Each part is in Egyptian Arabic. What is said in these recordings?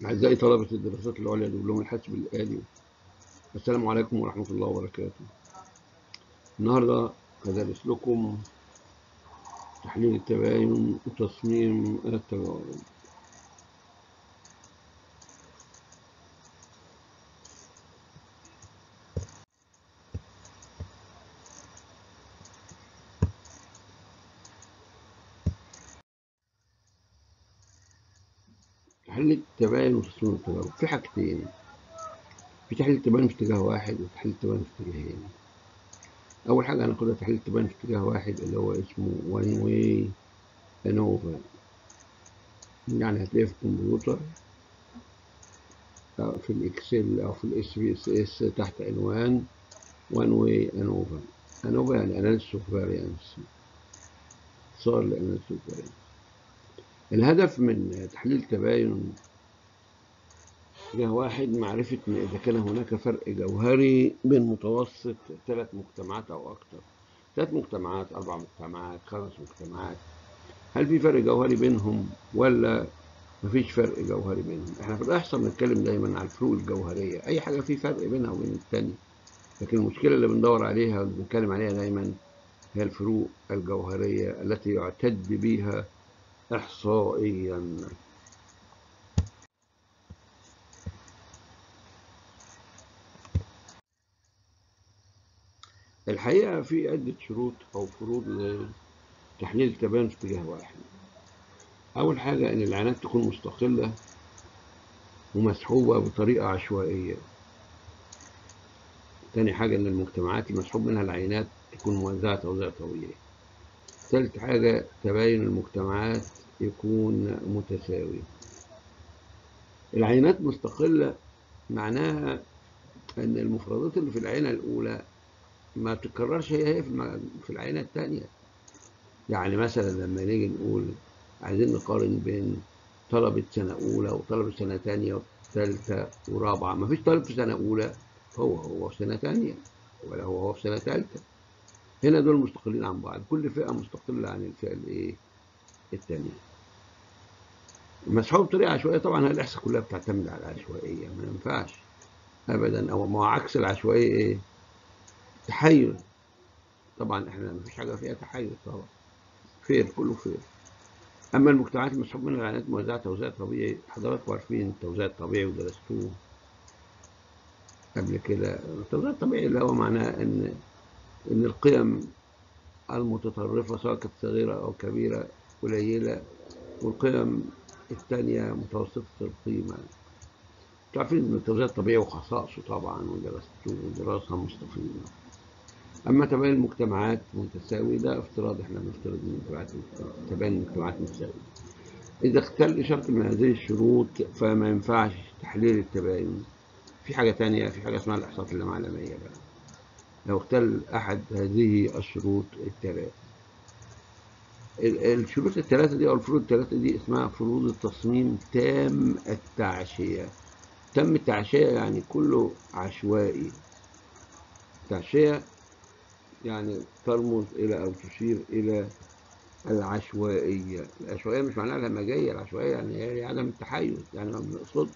أعزائي طلبة الدراسات العليا دبلوم الحاسب الآلي السلام عليكم ورحمة الله وبركاته النهاردة هدرس لكم تحليل التباين وتصميم التجارب تحليل التباين وتصميم التجارب في حاجتين في تحليل التباين في اتجاه واحد وتحليل التباين في اتجاهين أول حاجة هناخدها تحليل التباين في اتجاه واحد اللي هو اسمه وان واي انوفا يعني هتلاقيه في الكمبيوتر أو في الإكسل أو في الإس بي إس إس تحت عنوان وان واي انوفا انوفا يعني اناليسيس اوف فاريانس اختصار لاناليسيس اوف فاريانس الهدف من تحليل التباين اتجاه واحد معرفة إن إذا كان هناك فرق جوهري بين متوسط ثلاث مجتمعات أو أكثر ثلاث مجتمعات أربع مجتمعات خمس مجتمعات هل في فرق جوهري بينهم ولا مفيش فرق جوهري بينهم احنا في الإحصاء بنتكلم دايما عن الفروق الجوهرية أي حاجة في فرق بينها وبين التانية لكن المشكلة اللي بندور عليها واللي بنتكلم عليها دايما هي الفروق الجوهرية التي يعتد بها إحصائيا الحقيقة في عدة شروط أو فروض لتحليل التباين في اتجاه واحد أول حاجة إن العينات تكون مستقلة ومسحوبة بطريقة عشوائية تاني حاجة إن المجتمعات المسحوب منها العينات تكون موزعة توزيع طبيعي ثالث حاجة تباين المجتمعات يكون متساوي العينات مستقلة معناها أن المفردات اللي في العينة الأولى ما بتتكررش هي هي في العينة الثانية يعني مثلا لما نيجي نقول عايزين نقارن بين طلبة سنة أولى وطلبة سنة تانية وثالثة ورابعة ما فيش طالب في سنة أولى هو هو في سنة تانية ولا هو هو في سنة ثالثة هنا دول مستقلين عن بعض كل فئة مستقلة عن الفئة الإيه التانية مسحوب بطريقة عشوائية طبعا الإحصاء كلها بتعتمد على العشوائية ما ينفعش أبدا أو ما عكس العشوائية إيه تحيز طبعا احنا مفيش حاجه فيها تحيز طبعا فير كله فير اما المجتمعات المسحوب منها العينات موزعه توزيع طبيعي حضراتكم عارفين التوزيع الطبيعي ودرستوه قبل كده التوزيع الطبيعي اللي هو معناه ان ان القيم المتطرفه سواء كانت صغيره او كبيره قليله والقيم الثانيه متوسطه القيمه تعرفين ان التوزيع الطبيعي وخصائصه طبعا ودراسته دراسه مستفيضه اما تباين المجتمعات متساوي ده افتراض احنا بنفترض ان تباين المجتمعات متساوي اذا اختل شرط من هذه الشروط فما ينفعش تحليل التباين في حاجه تانية في حاجه اسمها الاحصاءات اللامعلميه بقى لو اختل احد هذه الشروط الثلاث الشروط الثلاثه دي او الفروض الثلاثه دي اسمها فروض التصميم تام التعشيه تم التعشية يعني كله عشوائي التعشية يعني ترمز إلى أو تشير إلى العشوائية العشوائية مش معناها الهمجية العشوائية يعني هي عدم التحيز يعني ما بنقصدش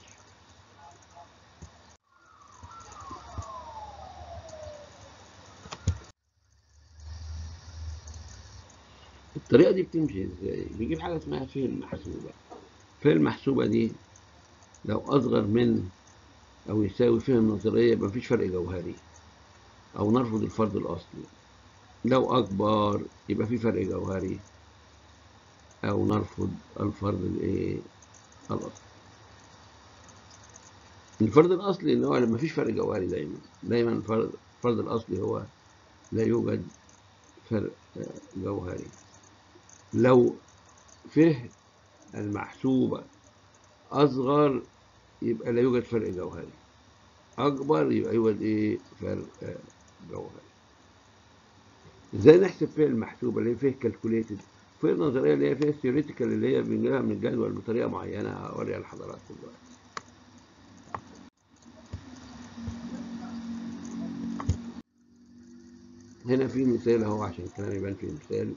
الطريقة دي بتمشي ازاي؟ بيجيب حاجة اسمها فهم محسوبة فهم محسوبة دي لو أصغر من أو يساوي فهم نظرية يبقى مفيش فرق جوهري أو نرفض الفرض الأصلي لو أكبر يبقى في فرق جوهري أو نرفض الفرض الإيه الأصلي الفرض الأصلي إن هو مفيش فرق جوهري دايما دايما الفرض الفرض الأصلي هو لا يوجد فرق جوهري لو فه المحسوبة أصغر يبقى لا يوجد فرق جوهري أكبر يبقى يوجد إيه فرق جوهري إزاي نحسب فيه المحسوبة اللي هي فيه كالكوليتد فيه النظرية اللي هي فيه ثيوريتيكال اللي هي بنجيبها من الجدول بطريقة معينة هوريها لحضراتكم دلوقتي هنا في مثال اهو عشان الكلام يبان في مثال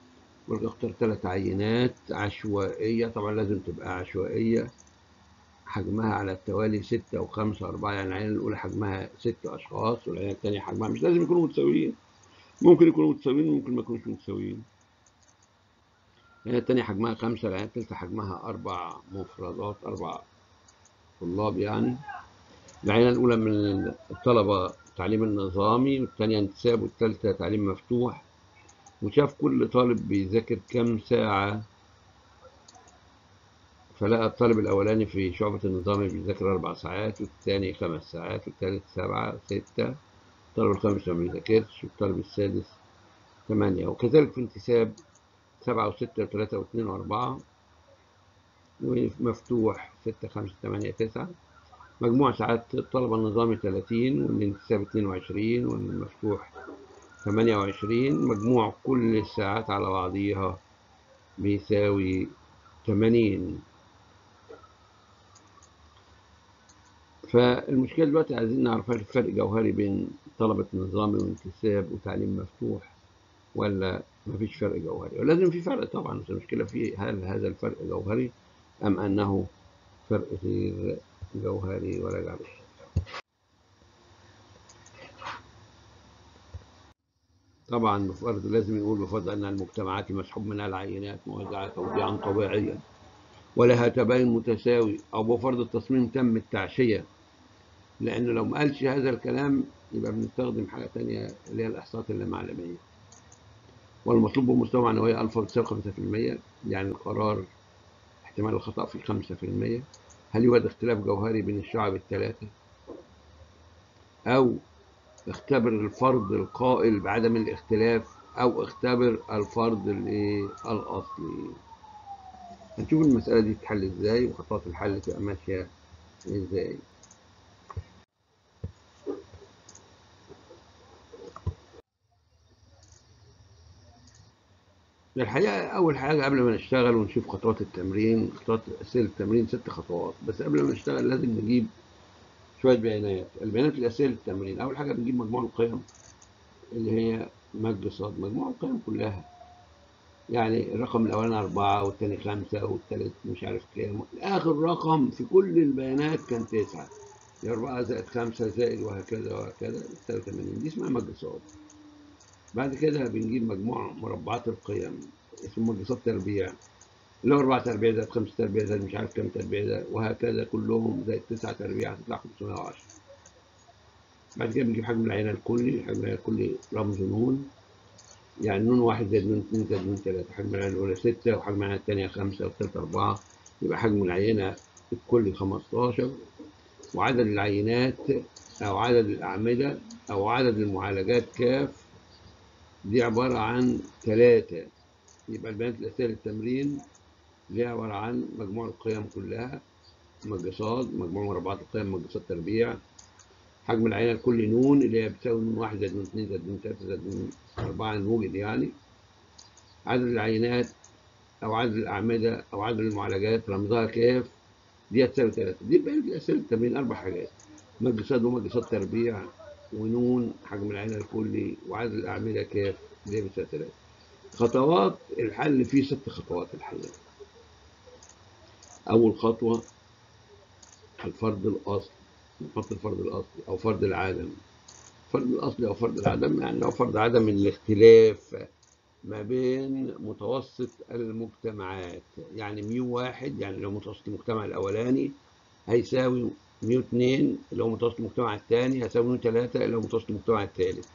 ولك اختار ثلاث عينات عشوائية طبعا لازم تبقى عشوائية حجمها على التوالي ستة وخمسة وأربعة يعني العينة الأولى حجمها ست أشخاص والعينة التانية حجمها مش لازم يكونوا متساويين ممكن يكونوا متساويين وممكن ما يكونوش متساويين العينة التانية حجمها خمسة العينة التالتة حجمها أربع مفردات أربع طلاب يعني العينة الأولى من الطلبة التعليم النظامي والتانية انتساب والتالتة تعليم مفتوح وشاف كل طالب بيذاكر كام ساعة فلقى الطالب الأولاني في شعبة النظامي بيذاكر أربع ساعات والتاني خمس ساعات والتالت سبعة ستة الطالب الخامس ما بيذاكرش والطالب السادس ثمانية وكذلك في انتساب سبعة وستة وثلاثة واثنين وأربعة ومفتوح ستة خمسة ثمانية تسعة مجموع ساعات الطلبة النظامي 30 والانتساب 22 والمفتوح 28 مجموع كل الساعات على بعضيها بيساوي 80 فالمشكلة دلوقتي عايزين نعرف هل الفرق جوهري بين طلبة نظامي وانتساب وتعليم مفتوح ولا مفيش فرق جوهري ولازم في فرق طبعا بس المشكلة في هل هذا الفرق جوهري أم أنه فرق غير جوهري وراجع بالشكل طبعا بفرض لازم نقول بفضل أن المجتمعات المسحوب منها العينات موزعة توزيعا طبيعيا ولها تباين متساوي أو بفرض التصميم تم التعشية لأنه لو ما قالش هذا الكلام يبقى بنستخدم حاجة تانية اللي هي الإحصاءات اللامعلمية والمطلوب بمستوى معنوية ألفا بتساوي 5% يعني القرار احتمال الخطأ فيه 5% هل يوجد اختلاف جوهري بين الشعب الثلاثة أو اختبر الفرض القائل بعدم الاختلاف أو اختبر الفرض الأصلي هنشوف المسألة دي تتحل ازاي وخطوات الحل تبقى ماشية ازاي الحقيقة أول حاجة قبل ما نشتغل ونشوف خطوات التمرين خطوات أسئلة التمرين ست خطوات بس قبل ما نشتغل لازم نجيب شوية بيانات البيانات الأسئلة التمرين أول حاجة بنجيب مجموع القيم اللي هي مج صاد مجموع القيم كلها يعني الرقم الأولاني أربعة والتاني خمسة والتالت مش عارف كام آخر رقم في كل البيانات كان تسعة أربعة زائد خمسة زائد وهكذا وهكذا تساوي 80 دي اسمها مج صاد بعد كده بنجيب مجموع مربعات القيم اسمه مج صاد تربيع اللي هو 4 تربيع زائد 5 تربيع زائد مش عارف كام تربيع زائد وهكذا كلهم زائد 9 تربيع هتطلع 510 بعد كده بنجيب حجم العينة الكلي حجم العينة الكلي رمز نون يعني نون واحد زائد نون اتنين زائد نون تلاتة حجم العينة الأولى ستة وحجم العينة التانية خمسة والتالتة أربعة يبقى حجم العينة الكلي خمستاشر وعدد العينات أو عدد الأعمدة أو عدد المعالجات كاف دي عبارة عن تلاتة يبقى البيانات الأساسية للتمرين دي عبارة عن مجموع القيم كلها مجصات مجموع مربعات القيم مجصات تربيع حجم العينة الكلي نون اللي هي بتساوي نون واحد زائد نون اتنين زائد نون تلاتة زائد نون أربعة نوجد يعني عدد العينات أو عدد الأعمدة أو عدد المعالجات رمزها كاف دي هتساوي تلاتة دي بقى الأسئلة التمرين أربع حاجات مجصات ومجصات تربيع ونون حجم العينة الكلي وعدد الأعمدة كاف دي بتساوي تلاتة خطوات الحل فيه ست خطوات الحقيقة أول خطوة الفرض الأصلي نحط الفرض الأصلي أو فرض العدم فرض الأصلي أو فرض العدم يعني لو فرض عدم الاختلاف ما بين متوسط المجتمعات يعني ميو واحد يعني لو متوسط المجتمع الأولاني هيساوي ميو اتنين اللي هو متوسط المجتمع الثاني هيساوي ميو تلاتة اللي هو متوسط المجتمع الثالث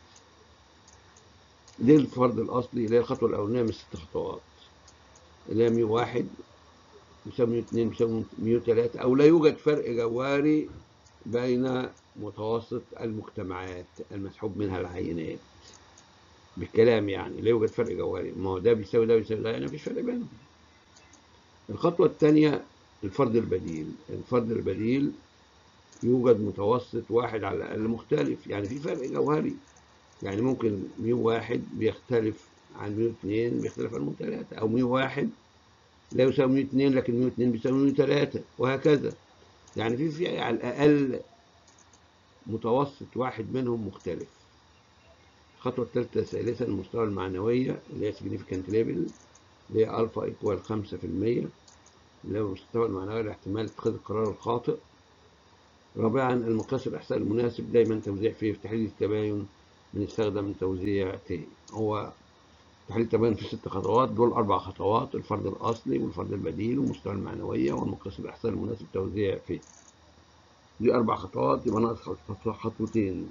دي الفرض الأصلي اللي هي الخطوة الأولانية من الست خطوات اللي هي ميو واحد بيساوي ميو اتنين بيساوي ميو تلاتة أو لا يوجد فرق جوهري بين متوسط المجتمعات المسحوب منها العينات بالكلام يعني لا يوجد فرق جوهري ما هو ده بيساوي ده بيساوي ده يعني مفيش فرق بينهم الخطوة الثانية الفرض البديل الفرض البديل يوجد متوسط واحد على الأقل مختلف يعني في فرق جوهري يعني ممكن ميو واحد بيختلف عن ميو اتنين بيختلف عن ميو تلاتة أو ميو واحد لا يساوي ميو اتنين لكن ميو اتنين بيساوي ميو تلاتة وهكذا يعني في في على الأقل متوسط واحد منهم مختلف الخطوة الثالثة ثالثا المستوى المعنوية اللي هي significant level اللي هي ألفا إيكوال خمسة في المية اللي هو المستوى المعنوي لاحتمال اتخاذ القرار الخاطئ رابعا المقياس الإحصائي المناسب دايما توزيع فيه في تحليل التباين بنستخدم توزيع ت هو تحليل التباين في ست خطوات دول أربع خطوات الفرد الأصلي والفرد البديل والمستوى المعنوية والمقياس الإحصائي المناسب توزيع فيه دي أربع خطوات يبقى ناقص خطوتين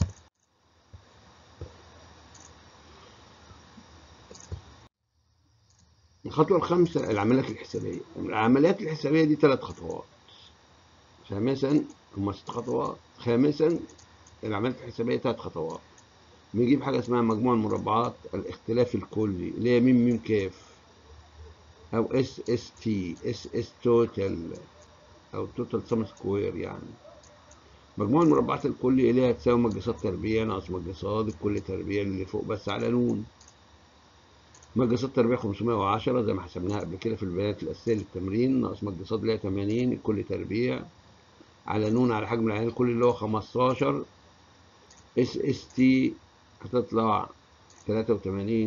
الخطوة الخامسة العمليات الحسابية العمليات الحسابية دي ثلاث خطوات خامسا هما ست خطوات خامسا العمليات الحسابية ثلاث خطوات بنجيب حاجة اسمها مجموع المربعات الاختلاف الكلي اللي هي ميم ميم كاف أو اس اس تي اس اس توتال أو توتال سم سكوير يعني مجموع المربعات الكلي اللي هي هتساوي مجسات تربيع ناقص مجسات الكل تربيع اللي فوق بس على نون مجسات تربيع 510 زي ما حسبناها قبل كده في البيانات الأساسية للتمرين ناقص مجسات اللي هي 80 الكل تربيع على نون على حجم العيان الكلي اللي هو 15 اس اس تي هتطلع 83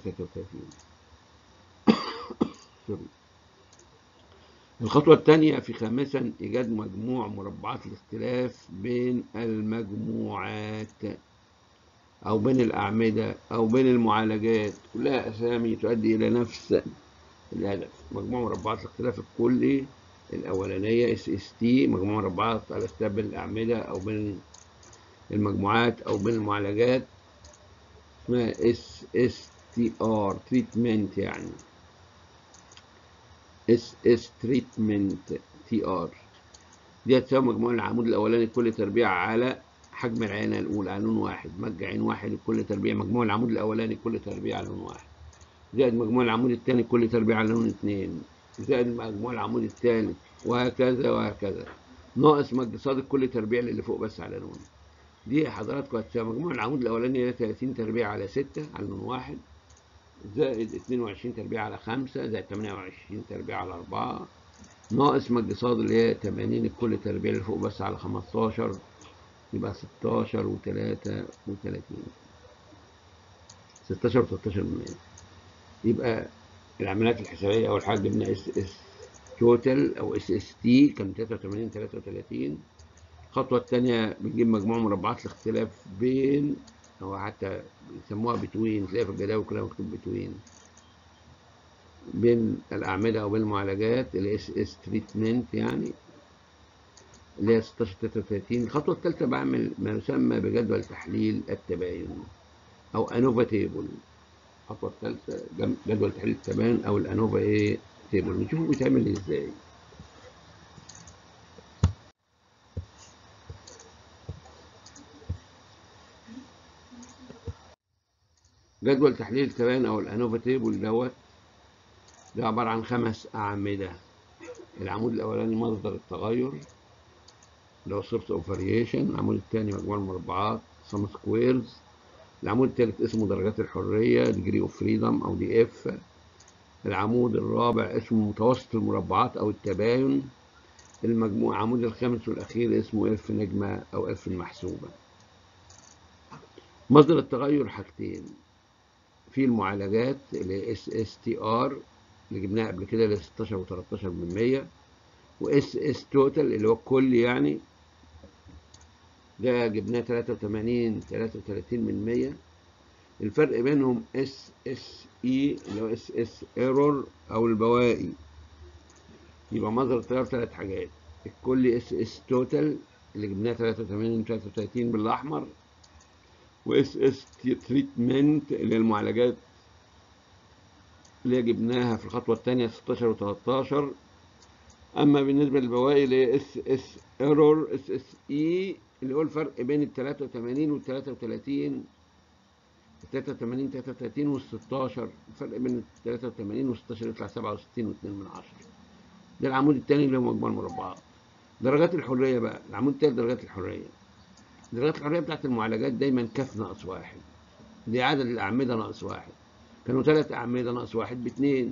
333 الخطوة الثانية في خامسا إيجاد مجموع مربعات الاختلاف بين المجموعات أو بين الأعمدة أو بين المعالجات كلها أسامي تؤدي إلى نفس الهدف مجموع مربعات الاختلاف الكلي الأولانية اس اس تي مجموع مربعات الاختلاف بين الأعمدة أو بين المجموعات أو بين المعالجات اسمها اس اس تي ار تريتمنت يعني اس اس تريتمنت تي ار دي هتساوي مجموع العمود الاولاني كل تربيع على حجم العينه الاولى على لون واحد مج عين واحد لكل تربيع مجموع العمود الاولاني كل تربيع على لون واحد زائد مجموع العمود الثاني كل تربيع على لون اثنين زائد مجموع العمود الثالث وهكذا وهكذا ناقص مج صادق كل تربيع اللي فوق بس على لون دي حضراتكم هتساوي مجموع العمود الاولاني هي 30 تربيع على 6 على لون واحد زائد 22 تربيع على 5 زائد 28 تربيع على 4 ناقص مج صاد اللي هي 80 الكل تربيع اللي فوق بس على 15 يبقى 16 و 33 16 و 13 من 100 يبقى العمليات الحسابية أول حاجة جبنا اس اس توتال أو اس اس تي كان 83 33 الخطوة الثانية بنجيب مجموع مربعات الاختلاف بين أو حتى بيسموها بتوين تلاقي في الجداول كلها مكتوب بتوين بين الأعمدة أو بين المعالجات الاس اس تريتمنت يعني اللي هي 16 33 الخطوة الثالثة بعمل ما يسمى بجدول تحليل التباين أو أنوفا تيبل الخطوة الثالثة جدول تحليل التباين أو الأنوفا إيه تيبل نشوفه بيتعمل إزاي جدول تحليل التباين او الانوفا تيبل دوت ده عباره عن خمس اعمده العمود الاولاني مصدر التغير اللي هو سورس اوف فاريشن العمود الثاني مجموع المربعات سم سكويرز العمود الثالث اسمه درجات الحريه ديجري اوف فريدم او دي اف العمود الرابع اسمه متوسط المربعات او التباين المجموع العمود الخامس والاخير اسمه اف نجمه او اف المحسوبه مصدر التغير حاجتين في المعالجات اللي اس اس تي ار اللي جبناها قبل كده اللي 16 و13 من 100 واس اس توتال اللي هو الكل يعني ده جبناه 83 33 من 100 الفرق بينهم اس اس اي اللي هو اس اس ايرور او البواقي يبقى مصدر التيار ثلاث حاجات الكل اس اس توتال اللي جبناه 83 33 بالاحمر واس اس تريتمنت اللي هي المعالجات اللي هي جبناها في الخطوه الثانيه 16 و13 اما بالنسبه للبواقي اللي هي اس اس ايرور اس اس اي اللي هو الفرق بين ال 83 وال 33 83 33 وال 16 الفرق بين ال 83 وال 16 يطلع 67 و2 من 10 ده العمود الثاني اللي هو مجموع المربعات درجات الحريه بقى العمود الثالث درجات الحريه درجات الحريه بتاعت المعالجات دايما كف ناقص واحد دي عدد الاعمده ناقص واحد كانوا ثلاث اعمده ناقص واحد باثنين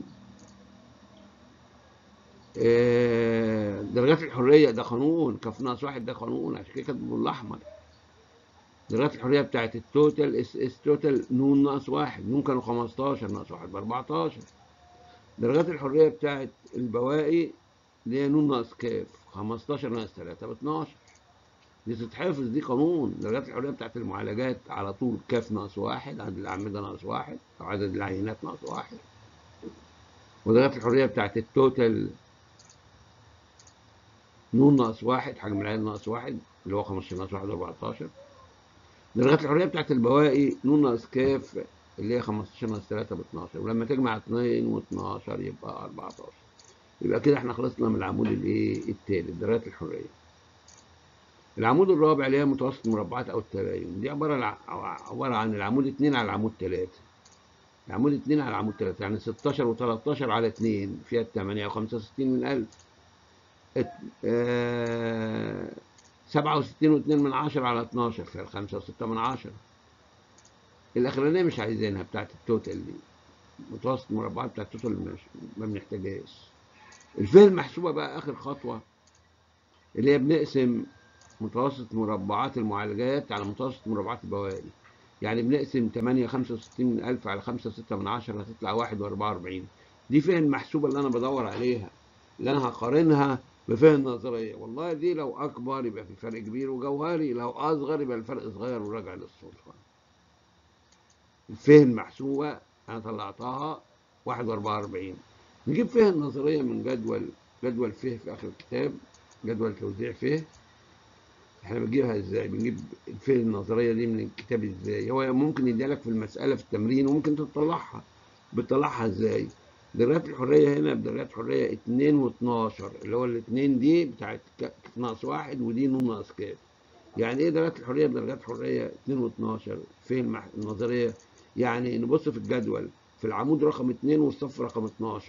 آه درجات الحريه ده قانون كف ناقص واحد ده قانون عشان كده كاتبه بالاحمر درجات الحريه بتاعت التوتال اس اس توتال نون ناقص واحد نون كانوا 15 ناقص واحد ب 14 درجات الحرية بتاعت البواقي اللي هي نون ناقص كاف 15 ناقص 3 ب 12 دي تتحفظ دي قانون درجات الحرية بتاعت المعالجات على طول كاف ناقص واحد عدد الأعمدة ناقص واحد أو عدد العينات ناقص واحد ودرجات الحرية بتاعت التوتال نون ناقص واحد حجم العين ناقص واحد اللي هو 15 ناقص واحد 14 درجات الحرية بتاعت البواقي نون ناقص كاف اللي هي 15 ناقص 3 ب 12 ولما تجمع 2 و12 يبقى 14 يبقى كده احنا خلصنا من العمود الايه التالت درجات الحرية العمود الرابع اللي هي متوسط المربعات او التباين دي عبارة عبارة عن العمود 2 على العمود 3 العمود 2 على العمود 3 يعني 16 و13 على 2 فيها 8 و65 من 1000 آه 67 و2 من 10 على 12 فيها 5 و6 من 10 الاخرانيه مش عايزينها بتاعت التوتال دي متوسط المربعات بتاعت التوتال مش ما بنحتاجهاش الفهم محسوبه بقى اخر خطوه اللي هي بنقسم متوسط مربعات المعالجات على متوسط مربعات البواقي يعني بنقسم 8 65 من 1000 على 5 6 من 10 هتطلع 1 و44 دي فهم محسوبه اللي انا بدور عليها اللي انا هقارنها بفهم نظريه والله دي لو اكبر يبقى في فرق كبير وجوهري لو اصغر يبقى الفرق صغير وراجع للصدفه الفهم محسوبه انا طلعتها 1 و44 نجيب فهم نظريه من جدول جدول فه في اخر الكتاب جدول توزيع فه احنا بنجيبها ازاي بنجيب الفهم النظريه دي من الكتاب ازاي هو ممكن يديها لك في المساله في التمرين وممكن تطلعها بتطلعها ازاي درجات الحريه هنا بدرجات حريه 2 و12 اللي هو الاثنين دي بتاعت ناقص واحد ودي نون ناقص كاف يعني ايه درجات الحريه بدرجات حريه 2 و12 فهم النظريه يعني نبص في الجدول في العمود رقم 2 والصف رقم 12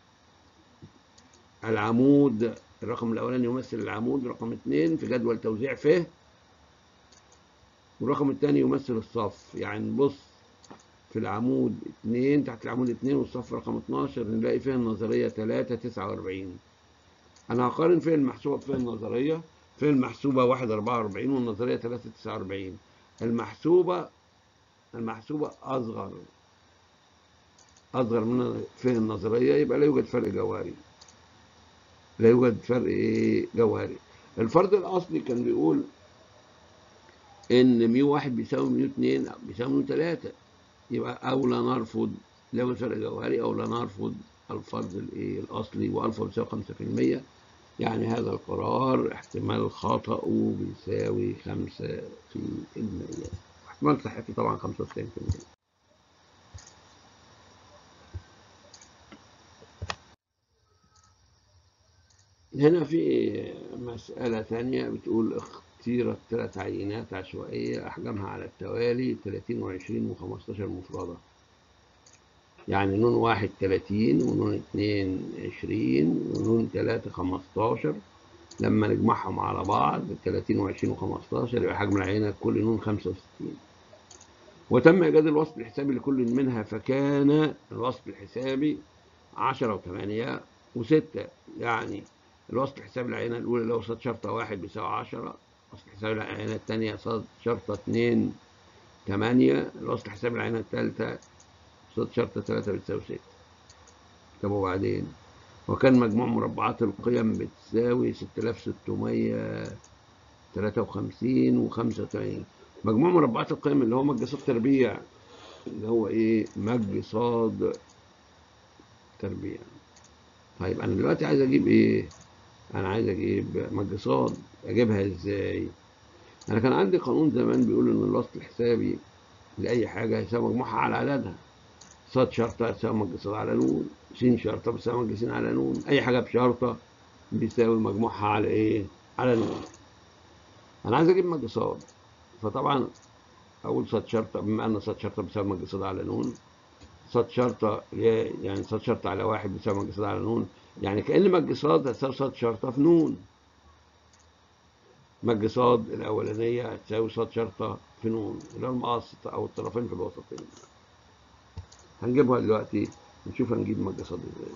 العمود الرقم الاولاني يمثل العمود رقم 2 في جدول توزيع فه والرقم الثاني يمثل الصف يعني نبص في العمود 2 تحت العمود 2 والصف رقم 12 نلاقي فيه النظريه 3 49 انا هقارن فيه المحسوبه بفيه النظريه فيه المحسوبه 1 44 والنظريه 3 49 المحسوبه المحسوبه اصغر اصغر من فيه النظريه يبقى لا يوجد فرق جوهري لا يوجد فرق ايه جوهري الفرض الاصلي كان بيقول ان ميو واحد بيساوي ميو اتنين بيساوي ميو تلاتة يبقى او لا نرفض لا يوجد فرق جوهري او لا نرفض الفرض الايه الاصلي والفا بيساوي خمسة في المية يعني هذا القرار احتمال خطأه بيساوي خمسة في المية احتمال صحته طبعا خمسة وتسعين في المية هنا في مسألة ثانية بتقول اختيرت ثلاث عينات عشوائية أحجامها على التوالي 30 و20 و15 مفردة يعني نون واحد 30 ونون اتنين 20 ونون تلاتة 15 لما نجمعهم على بعض 30 و20 و15 يبقى حجم العينة كل نون 65 وتم إيجاد الوسط الحسابي لكل منها فكان الوسط الحسابي 10 و8 و6 يعني الوسط الحسابي العينة الأولى اللي هو صاد شرطة واحد بيساوي عشرة الوسط الحسابي العينة الثانية صاد شرطة اتنين تمانية الوسط الحسابي العينة الثالثة صاد شرطة تلاتة بتساوي ستة طب وبعدين وكان مجموع مربعات القيم بتساوي ستة آلاف ستمية تلاتة وخمسين وخمسة وتمانين مجموع مربعات القيم اللي هو مج صاد تربيع اللي هو ايه مج صاد تربيع طيب انا دلوقتي عايز اجيب ايه انا عايز اجيب مج صاد اجيبها ازاي انا كان عندي قانون زمان بيقول ان الوسط الحسابي لاي حاجه يساوي مجموعها على عددها صاد شرطه يساوي مج صاد على نون س شرطه بتساوي مج س على نون اي حاجه بشرطه بيساوي مجموعها على ايه على نون انا عايز اجيب مج صاد فطبعا اقول صاد شرطه بما ان صاد شرطه بتساوي مج صاد على نون صاد شرطه يعني صاد شرطه على واحد بتساوي مج صاد على نون يعني كأن مج صاد هتساوي صاد شرطة في نون مج صاد الأولانية هتساوي صاد شرطة في نون اللي هو المقص أو الطرفين في الوسطين هنجيبها دلوقتي نشوف هنجيب مج صاد ازاي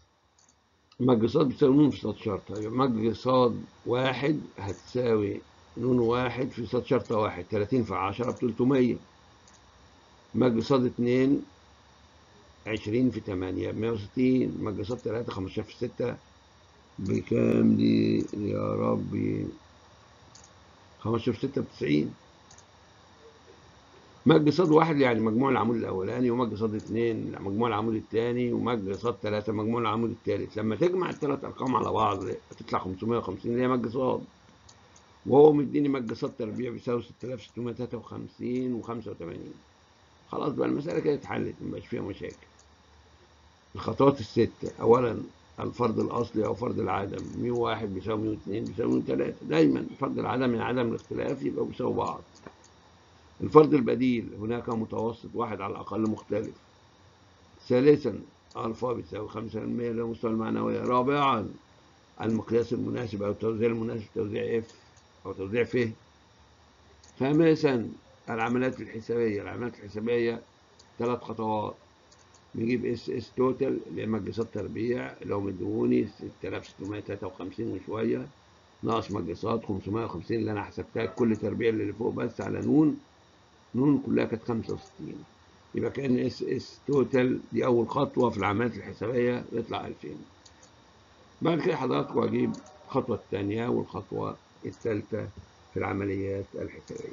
مج صاد بتساوي نون في صاد شرطة يبقى مج صاد واحد هتساوي نون واحد في صاد شرطة واحد تلاتين في عشرة بتلتمية مج صاد اتنين عشرين في تمانية بمية وستين مج صاد تلاتة خمستاشر في ستة بكام دي يا ربي خمستاشر في ستة بتسعين مج صاد واحد يعني مجموع العمود الأولاني ومج صاد اتنين مجموع العمود التاني ومج صاد تلاتة مجموع العمود التالت لما تجمع التلات أرقام على بعض هتطلع خمسمية وخمسين اللي هي مج صاد وهو مديني مج صاد تربيع بيساوي ستة آلاف ستمية تلاتة وخمسين وخمسة وتمانين خلاص بقى المسألة كده اتحلت مبقاش فيها مشاكل الخطوات الستة أولا الفرض الأصلي أو فرض العدم ميو واحد بيساوي ميو اتنين بيساوي ميو تلاتة دايما فرض العدم من عدم الاختلاف يبقى بيساوي بعض الفرض البديل هناك متوسط واحد على الأقل مختلف ثالثا ألفا بتساوي خمسة بالمية للمستوى المعنوية رابعا المقياس المناسب أو التوزيع المناسب توزيع اف أو توزيع ف خامسا العمليات الحسابية العمليات الحسابية ثلاث خطوات نجيب اس اس توتال اللي هي مجلسات تربيع اللي هو مديوني 6653 وشوية ناقص مجلسات 550 اللي أنا حسبتها كل تربيع اللي فوق بس على نون نون كلها كانت 65 يبقى كان اس اس توتال دي أول خطوة في العمليات الحسابية يطلع 2000 بعد كده حضراتكم أجيب الخطوة الثانية والخطوة الثالثة في العمليات الحسابية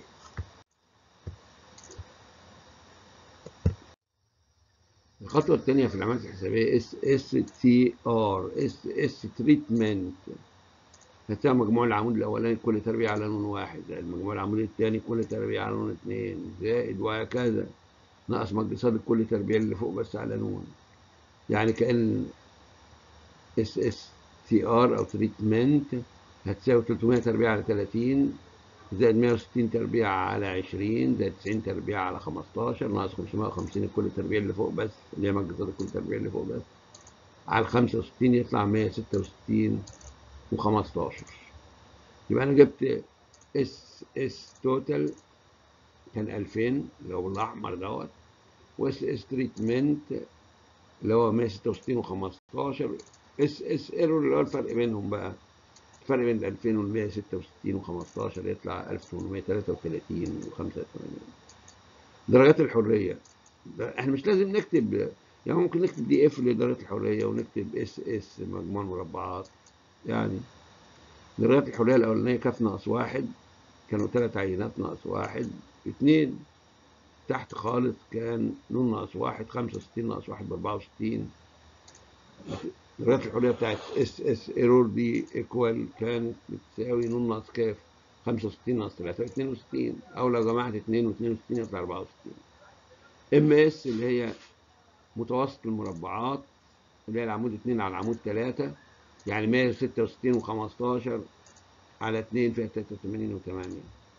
الخطوة الثانية في العمليات الحسابية اس اس تي ار اس اس تريتمنت هتساوي مجموع العمود الأولاني كل تربيع على نون واحد زائد مجموع العمود الثاني كل تربيع على نون اثنين زائد وهكذا ناقص مجلسات كل تربيع اللي فوق بس على نون يعني كأن اس اس تي ار أو تريتمنت هتساوي 300 تربيع على 30 زائد 160 تربيع على 20 زائد 90 تربيع على 15 ناقص 550 كل تربيع اللي فوق بس اللي هي مجلسات كل تربيع اللي فوق بس على 65 يطلع 166 و15 يبقى انا جبت اس اس توتال كان 2000 اللي هو بالاحمر دوت واس اس تريتمنت اللي هو 166 و15 اس اس ايرور اللي هو الفرق بينهم بقى الفرق بين 2000 وال 166 و15 يطلع 1833 و85 درجات الحريه احنا مش لازم نكتب يعني ممكن نكتب دي اف لدرجه الحريه ونكتب اس اس مجموع مربعات يعني درجات الحريه الاولانيه كاف ناقص واحد كانوا ثلاث عينات ناقص واحد اثنين تحت خالص كان نون ناقص واحد 65 ناقص واحد ب 64 درجات الحريه بتاعت اس اس ايرور دي ايكوال كانت بتساوي نون ناقص كاف 65 ناقص 3 62 او لو جمعت 2 و62 يطلع 64 ام اس اللي هي متوسط المربعات اللي هي العمود 2 على العمود 3 يعني 166 و15 على 2 فيها 83 و8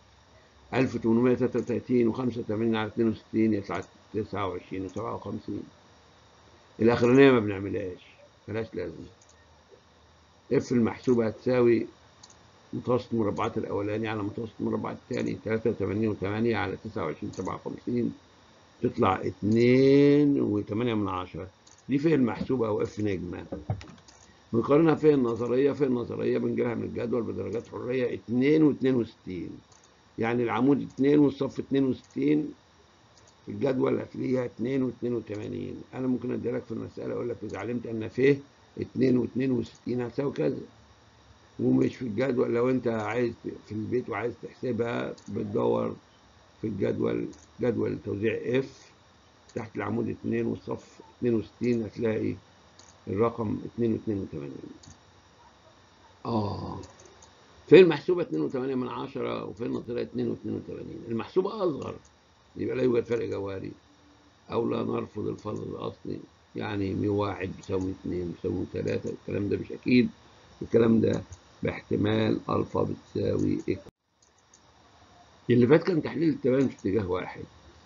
1833 و85 على 62 يطلع 29 و57 الاخرانيه ما بنعملهاش ملهاش لازمه اف المحسوبه هتساوي متوسط المربعات الاولاني على متوسط المربع الثاني 83 و8 على 29 57 تطلع 2 و8 من 10 دي فين المحسوبه او اف نجمه بنقارنها فين النظريه فين النظريه بنجيبها من الجدول بدرجات حريه 2 و62 يعني العمود 2 والصف 62 في الجدول هتلاقيها 2 و82 انا ممكن ادي لك في المساله اقول لك اذا علمت ان فيه 2 و62 هتساوي كذا ومش في الجدول لو انت عايز في البيت وعايز تحسبها بتدور في الجدول جدول توزيع اف تحت العمود 2 والصف 62 هتلاقي الرقم 2 و82 اه فين المحسوبة 2.8 من عشرة وفين النظرية 2 و82 المحسوبة أصغر يبقى لا يوجد فرق جوهري أو لا نرفض الفرض الأصلي يعني مي واحد بيساوي 2 بيساوي 3 الكلام ده مش أكيد الكلام ده باحتمال ألفا بتساوي إكس اللي فات كان تحليل التباين في اتجاه واحد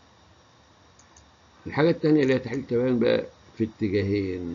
الحاجة التانية اللي هي تحليل التباين بقى في اتجاهين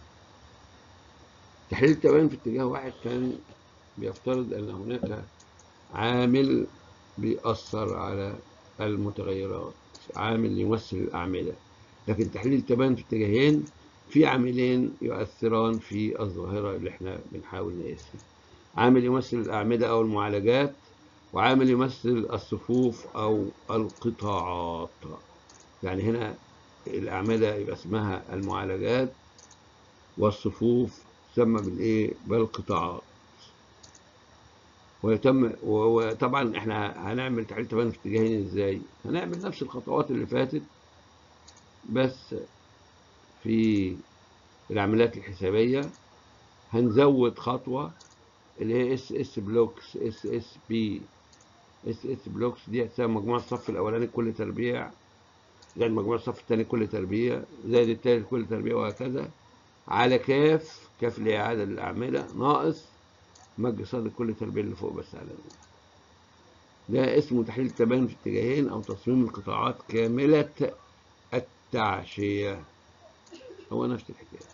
تحليل التباين في اتجاه واحد كان بيفترض أن هناك عامل بيأثر على المتغيرات عامل يمثل الأعمدة لكن تحليل التباين في اتجاهين في عاملين يؤثران في الظاهرة اللي احنا بنحاول نقيسها عامل يمثل الأعمدة أو المعالجات وعامل يمثل الصفوف أو القطاعات يعني هنا الأعمدة يبقى اسمها المعالجات والصفوف تسمى بالإيه بالقطاعات ويتم وطبعا احنا هنعمل تحليل تباين في اتجاهين ازاي هنعمل نفس الخطوات اللي فاتت بس في العمليات الحسابية هنزود خطوة اللي هي اس اس بلوكس اس اس بي اس اس بلوكس دي هتساوي مجموع الصف الاولاني كل تربيع زائد مجموع الصف الثاني كل تربيع زائد الثالث كل تربيع وهكذا على كاف كاف اللي هي عدد الاعمده ناقص مج صاد كل تربيع اللي فوق بس على ده اسمه تحليل التباين في اتجاهين او تصميم القطاعات كامله التعشيه هو نفس الحكايه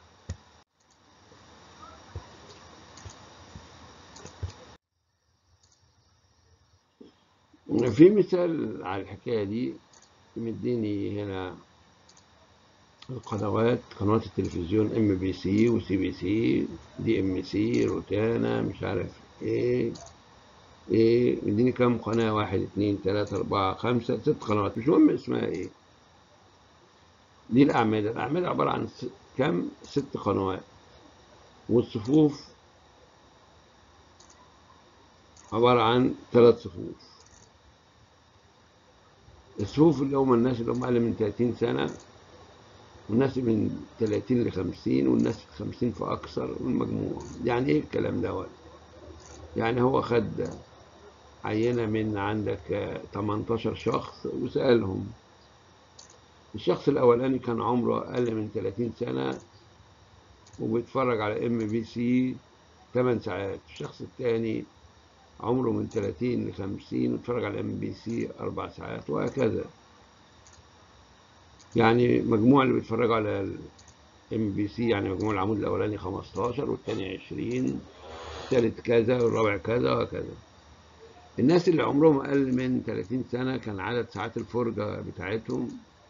في مثال على الحكاية دي مديني هنا القنوات قنوات التلفزيون ام بي سي وسي بي سي دي ام سي روتانا مش عارف ايه ايه مديني كام قناة واحد اتنين تلاتة اربعة خمسة ست قنوات مش مهم اسمها ايه دي الأعمدة الأعمدة عبارة عن س... كم ست قنوات والصفوف عبارة عن ثلاث صفوف الصفوف اللي هم الناس اللي هم أقل من 30 سنة والناس من 30 ل 50 والناس 50 فأكثر والمجموع يعني إيه الكلام دوت؟ يعني هو خد عينة من عندك 18 شخص وسألهم الشخص الأولاني كان عمره أقل من 30 سنة وبيتفرج على ام بي سي 8 ساعات الشخص الثاني عمره من 30 ل 50 واتفرج على ام بي سي اربع ساعات وهكذا يعني مجموع اللي بيتفرجوا على الام بي سي يعني مجموع العمود الاولاني 15 والثاني 20 الثالث كذا والرابع كذا وهكذا الناس اللي عمرهم اقل من 30 سنه كان عدد ساعات الفرجه بتاعتهم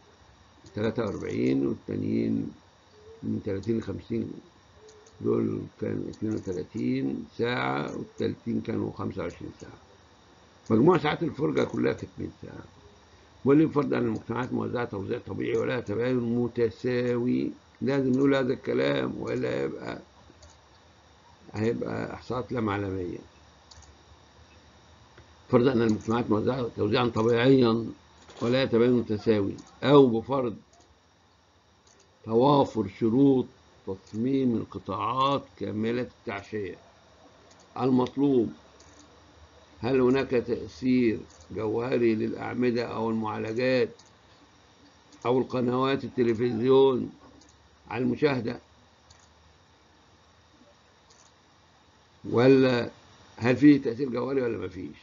43 والتانيين من 30 ل 50 دول كانوا 32 ساعة والتالتين كانوا 25 ساعة مجموع ساعات الفرجة كلها كانت 100 ساعة واللي يفرض أن المجتمعات موزعة توزيع طبيعي ولها تباين متساوي لازم نقول هذا الكلام وإلا هيبقى هيبقى إحصاءات لا معلمية فرض أن المجتمعات موزعة توزيعا طبيعيا ولا تباين متساوي أو بفرض توافر شروط تصميم القطاعات كاملة التعشية المطلوب هل هناك تأثير جوهري للأعمدة أو المعالجات أو القنوات التلفزيون على المشاهدة ولا هل فيه تأثير جوهري ولا مفيش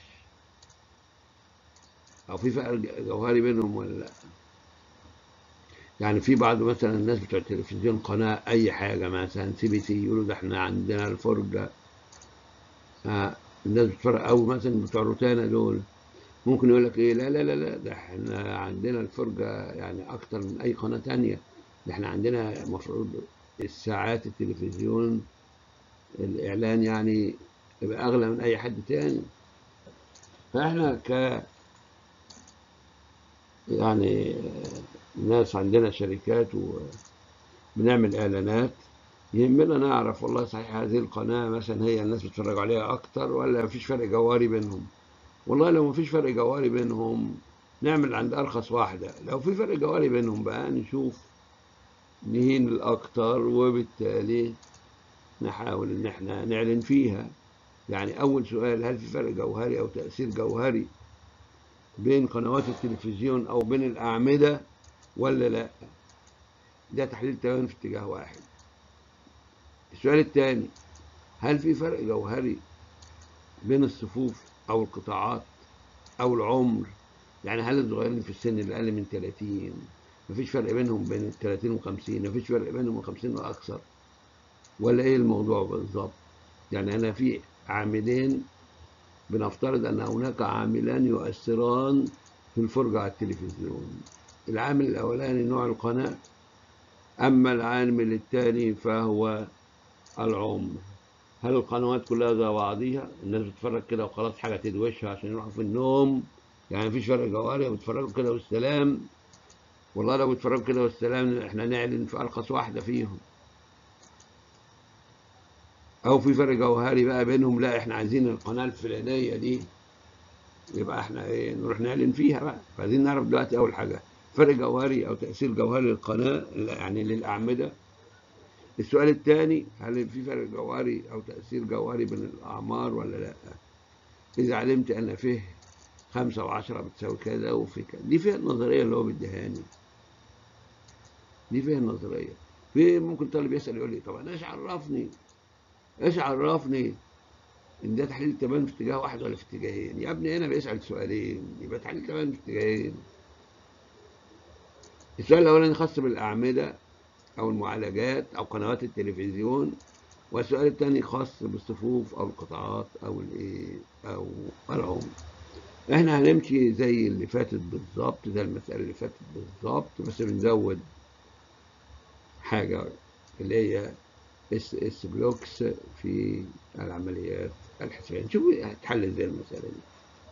أو في فرق جوهري بينهم ولا لأ يعني في بعض مثلا الناس بتوع التلفزيون قناة أي حاجة مثلا سي بي سي يقولوا ده احنا عندنا الفرجة آه الناس بتتفرج أو مثلا بتوع روتانا دول ممكن يقول لك إيه لا لا لا لا ده احنا عندنا الفرجة يعني أكتر من أي قناة تانية ده احنا عندنا المفروض الساعات التلفزيون الإعلان يعني يبقى أغلى من أي حد تاني فإحنا ك يعني ناس عندنا شركات وبنعمل اعلانات يهمنا نعرف والله صحيح هذه القناه مثلا هي الناس بتتفرج عليها اكتر ولا مفيش فرق جوهري بينهم والله لو مفيش فرق جوهري بينهم نعمل عند ارخص واحده لو في فرق جوهري بينهم بقى نشوف مين الاكتر وبالتالي نحاول ان احنا نعلن فيها يعني اول سؤال هل في فرق جوهري او تاثير جوهري بين قنوات التلفزيون او بين الاعمده ولا لا ده تحليل تباين في اتجاه واحد السؤال الثاني هل في فرق جوهري بين الصفوف او القطاعات او العمر يعني هل الصغيرين في السن اللي اقل من 30 مفيش فرق بينهم بين ال 30 و 50 مفيش فرق بينهم من 50 واكثر ولا ايه الموضوع بالظبط يعني انا في عاملين بنفترض ان هناك عاملان يؤثران في الفرجه على التلفزيون العامل الأولاني نوع القناة أما العامل الثاني فهو العمر هل القنوات كلها زي بعضيها الناس بتتفرج كده وخلاص حاجه تدوشها عشان يروحوا في النوم يعني مفيش فرق جوهري بيتفرجوا كده والسلام والله لو بيتفرجوا كده والسلام احنا نعلن في ارخص واحده فيهم او في فرق جوهري بقى بينهم لا احنا عايزين القناه الفلانيه دي يبقى احنا ايه نروح نعلن فيها بقى فعايزين نعرف دلوقتي اول حاجه فرق جوهري او تاثير جوهري للقناه يعني للاعمده السؤال الثاني هل في فرق جوهري او تاثير جوهري بين الاعمار ولا لا اذا علمت ان فيه خمسة وعشرة بتساوي كذا وفي كذا دي فيها النظرية اللي هو بيديهاني دي فيها النظرية في ممكن طالب يسأل يقول لي طب أنا إيش عرفني إيش عرفني إن ده تحليل التباين في اتجاه واحد ولا في اتجاهين يا ابني هنا بيسأل سؤالين يبقى تحليل التباين في اتجاهين السؤال الأولاني خاص بالأعمدة أو المعالجات أو قنوات التلفزيون والسؤال الثاني خاص بالصفوف أو القطاعات أو الإيه أو العمر احنا هنمشي زي اللي فاتت بالظبط زي المسألة اللي فاتت بالظبط بس بنزود حاجة اللي هي اس اس بلوكس في العمليات الحسابية نشوف هتحل ازاي المسألة دي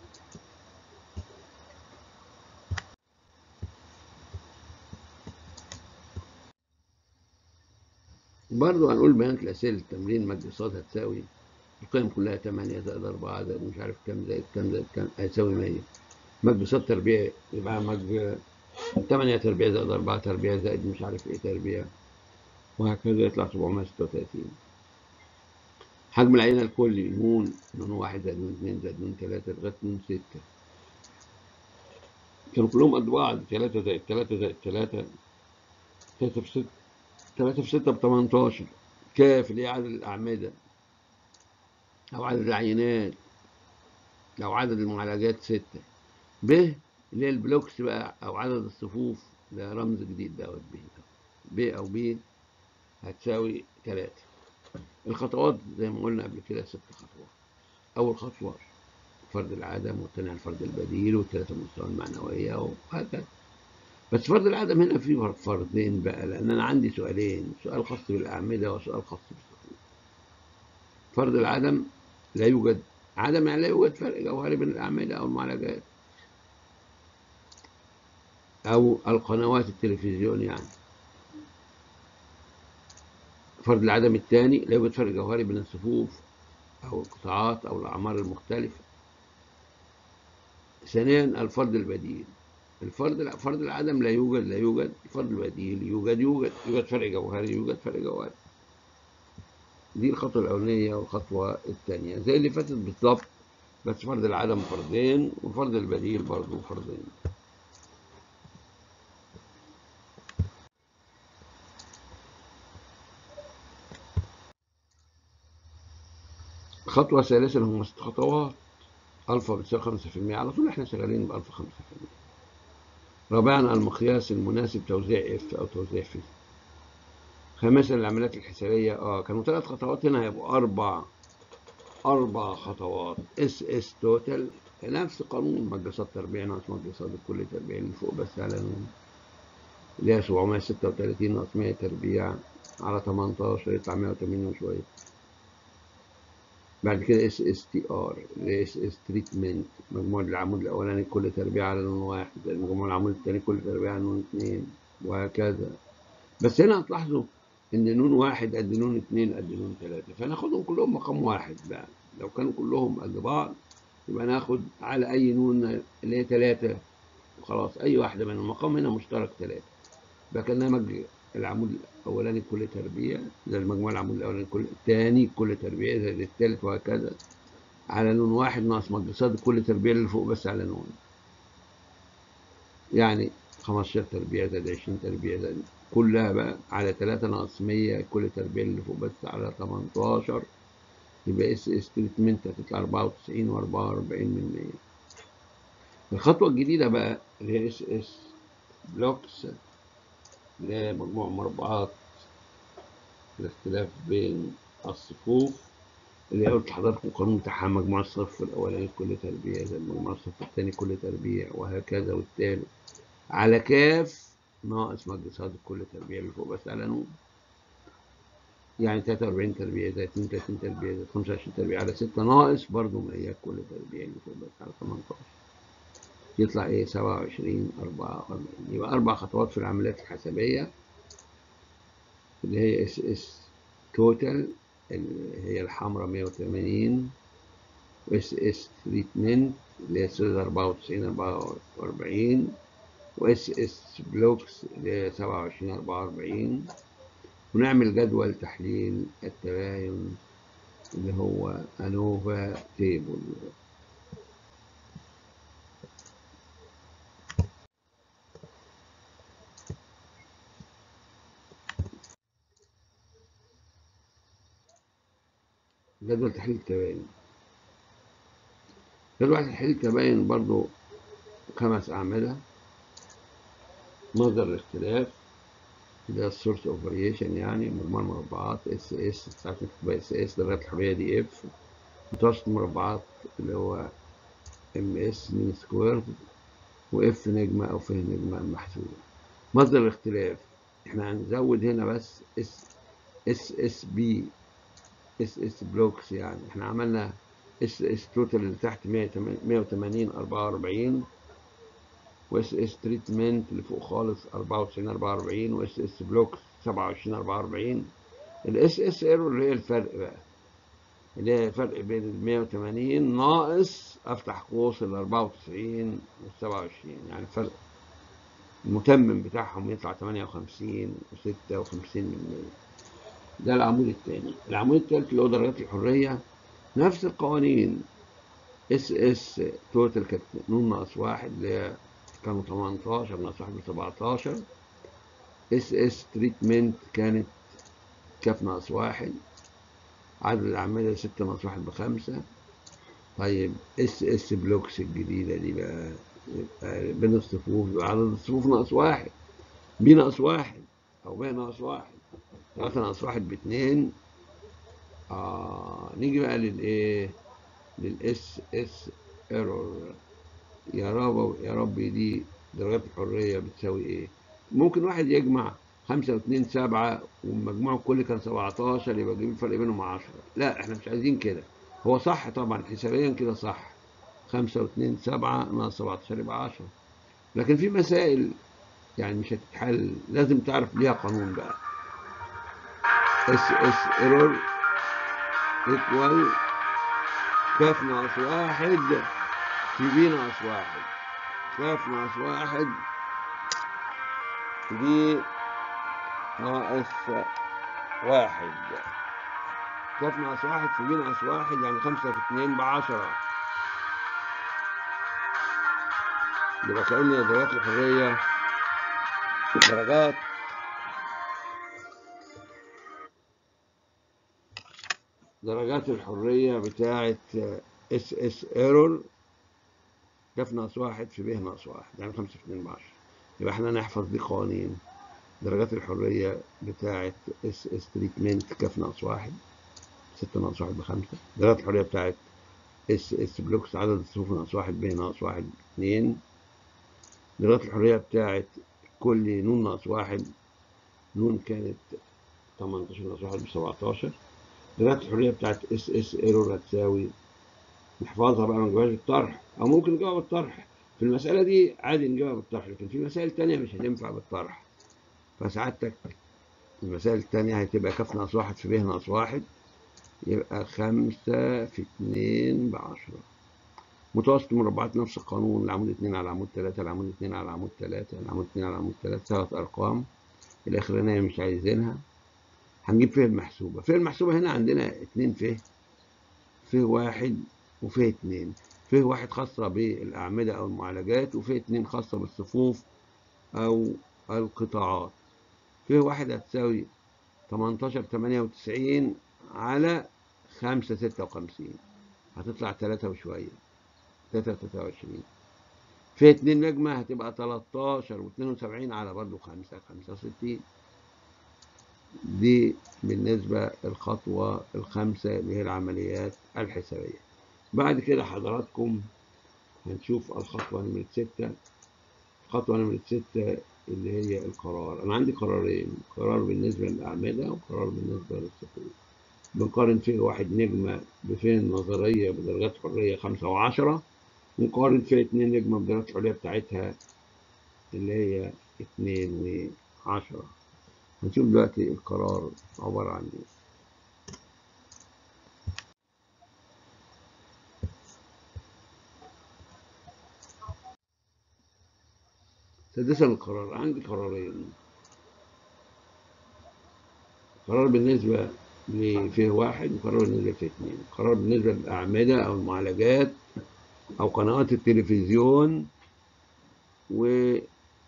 برضه هنقول بيانات الأسئلة التمرين مجد صاد هتساوي القيم كلها 8 زائد 4 زائد مش عارف كام زائد كام زائد كام هيساوي 100 مجد صاد تربيع يبقى مجد 8 تربيع زائد 4 تربيع زائد مش عارف ايه تربيع وهكذا يطلع 736 حجم العينة الكلي نون نون واحد زائد نون اتنين زائد نون تلاتة لغاية نون ستة كانوا كلهم قد بعض تلاتة زائد تلاتة زائد تلاتة تلاتة في ستة تلاتة في ستة بتمنتاشر كاف اللي هي عدد الأعمدة أو عدد العينات أو عدد المعالجات ستة ب اللي هي البلوكس بقى أو عدد الصفوف ده رمز جديد دوت ب ب أو ب هتساوي تلاتة الخطوات زي ما قلنا قبل كده ست خطوات أول خطوة فرض العدم والثانية الفرض البديل والثالثة المستوى المعنوية وهكذا بس فرض العدم هنا في فرضين بقى لأن أنا عندي سؤالين سؤال خاص بالأعمدة وسؤال خاص بالصفوف فرض العدم لا يوجد عدم يعني لا يوجد فرق جوهري بين الأعمدة أو المعالجات أو القنوات التلفزيون يعني فرض العدم الثاني لا يوجد فرق جوهري بين الصفوف أو القطاعات أو الأعمار المختلفة ثانيا الفرض البديل الفرض فرض العدم لا يوجد لا يوجد الفرض البديل يوجد يوجد يوجد فرق جوهري يوجد فرق جوهري دي الخطوة الأولانية والخطوة الثانية زي اللي فاتت بالظبط بس فرض العدم فرضين وفرض البديل برضه فرضين خطوة ثالثة اللي هم ست خطوات ألفا بتساوي خمسة في المية على طول احنا شغالين بألفا خمسة في المية رابعا المقياس المناسب توزيع اف أو توزيع في خامسا العمليات الحسابية اه كانوا ثلاث خطوات هنا هيبقوا أربع أربع خطوات اس اس توتال نفس قانون مجسات تربيع ناقص مجسات الكل تربيع اللي فوق بس على نون اللي هي 736 ناقص 100 تربيع على 18 يطلع 180 وشوية بعد كده اس اس تي ار اس اس تريتمنت مجموع العمود الاولاني كل تربيع على لون واحد مجموع العمود الثاني كل تربيع على لون اثنين وهكذا بس هنا هتلاحظوا ان نون واحد قد نون اثنين قد نون ثلاثة فناخدهم كلهم مقام واحد بقى لو كانوا كلهم قد بعض يبقى ناخد على اي نون اللي هي ثلاثة وخلاص اي واحدة منهم المقام هنا مشترك ثلاثة يبقى كان العمود الاولاني كل تربيع زي المجموع العمود الاولاني كل الثاني كل تربيع زي الثالث وهكذا على نون واحد ناقص مجسات كل تربيع اللي فوق بس على نون يعني 15 تربيع زائد 20 تربيع زائد كلها بقى على 3 ناقص 100 كل تربيع اللي فوق بس على 18 يبقى اس اس تريتمنت هتطلع 94 و44 من 100 الخطوة الجديدة بقى اللي هي اس اس بلوكس لمجموع مربعات الاختلاف بين الصفوف اللي قلت لحضراتكم القانون بتاعها مجموع الصف الأولاني كل تربيع زي مجموع الصف الثاني كل تربيع وهكذا والتالت على كاف ناقص مجلس هذا كل تربيع اللي فوق بس على نون يعني 43 تربيع زائد 32 تربيع زائد 25 تربيع على 6 ناقص برضه مئيات كل تربيع اللي فوق بس على 18 يطلع ايه 27 44 يبقى اربع خطوات في العمليات الحسابيه اللي هي اس اس توتال اللي هي الحمراء 180 واس اس تريتمنت اللي هي سيز 94 44 واس اس بلوكس اللي هي 27 44 ونعمل جدول تحليل التباين اللي هو انوفا تيبل جدول تحليل التباين جدول تحليل التباين برضو خمس أعمدة مصدر الاختلاف ده السورس اوف فاريشن يعني مجموع المربعات اس اس ساعات نكتب اس اس درجات الحريه دي اف متوسط المربعات اللي هو ام اس مين سكوير واف نجمه او ف نجمه المحسوبه مصدر الاختلاف احنا هنزود هنا بس اس اس اس بي اس اس بلوكس يعني احنا عملنا اس اس توتال اللي تحت 180 44 واس اس تريتمنت اللي فوق خالص 94 44 واس اس بلوك 27 44 الاس اس ايرور اللي هي الفرق بقى اللي هي الفرق بين ال 180 ناقص افتح قوس ال 94 وال 27 يعني الفرق المتمم بتاعهم يطلع 58 و56 من 100 ده العمود الثاني العمود الثالث اللي هو درجات الحريه نفس القوانين اس اس توتال كانت نون ناقص واحد اللي هي كانوا 18 ناقص 1 ب 17 اس اس تريتمنت كانت كاف ناقص واحد عدد الأعمدة 6 ناقص 1 بخمسة طيب اس اس بلوكس الجديدة دي بقى يبقى بين الصفوف يبقى عدد الصفوف ناقص واحد بي ناقص واحد أو ب ناقص واحد 3 ناقص واحد باتنين آه نيجي بقى للإيه؟ للإس إس ايرور يا رب يا ربي دي درجات الحرية بتساوي ايه ممكن واحد يجمع خمسة واتنين سبعة ومجموع الكل كان سبعتاشر يبقى يجيب الفرق بينهم عشرة لا احنا مش عايزين كده هو صح طبعا حسابيا كده صح خمسة واتنين سبعة ناقص سبعتاشر يبقى عشرة لكن في مسائل يعني مش هتتحل لازم تعرف ليها قانون بقى اس اس ايرور ايكوال كاف ناقص واحد في بي ناقص واحد كاف ناقص واحد بي ناقص واحد كاف ناقص واحد في بي ناقص واحد يعني خمسة في اتنين بعشرة يبقى كأن درجات الحرية درجات درجات الحرية بتاعة اس اس ايرور كاف ناقص واحد في ب ناقص واحد يعني خمسة في اتنين بعشرة يبقى احنا نحفظ دي قوانين درجات الحرية بتاعة اس اس تريتمنت كاف ناقص واحد ستة ناقص واحد بخمسة درجات الحرية بتاعة اس اس بلوكس عدد الصفوف ناقص واحد ب ناقص واحد اتنين درجات الحرية بتاعة كل نون ناقص واحد نون كانت 18 ناقص واحد بسبعتاشر درجات الحرية بتاعة اس اس ايرور هتساوي نحفظها بقى ما نجيبهاش بالطرح او ممكن نجيبها بالطرح في المسألة دي عادي نجيبها بالطرح لكن في مسائل تانية مش هتنفع بالطرح فسعادتك المسائل التانية هتبقى كاف ناقص واحد في ب ناقص واحد يبقى خمسة في اتنين بعشرة متوسط المربعات نفس القانون العمود اتنين على عمود تلاتة العمود اتنين على عمود تلاتة العمود اتنين على عمود تلاتة ثلاث أرقام الأخرانية مش عايزينها هنجيب فيه المحسوبة فيه المحسوبة هنا عندنا اتنين فيه فيه واحد وفيه اتنين فيه واحد خاصة بالأعمدة أو المعالجات وفيه اتنين خاصة بالصفوف أو القطاعات فيه واحد هتساوي تمنتاشر تمانية وتسعين على خمسة ستة وخمسين هتطلع تلاتة وشوية تلاتة وتلاتة وعشرين فيه اتنين نجمة هتبقى تلاتاشر واتنين وسبعين على برضو خمسة خمسة وستين دي بالنسبة الخطوة الخامسة اللي هي العمليات الحسابية بعد كده حضراتكم هنشوف الخطوة نمرة ستة الخطوة نمرة ستة اللي هي القرار أنا عندي قرارين قرار بالنسبة للأعمدة وقرار بالنسبة للصفوف بنقارن فيه واحد نجمة بفين نظرية بدرجات حرية خمسة وعشرة ونقارن فيه اتنين نجمة بدرجات الحرية بتاعتها اللي هي اتنين وعشرة هنشوف دلوقتي القرار عبارة عن ايه سادسا القرار عندي قرارين قرار بالنسبة لفيه واحد وقرار بالنسبة لفيه اثنين قرار بالنسبة للأعمدة أو المعالجات أو قنوات التلفزيون وقرار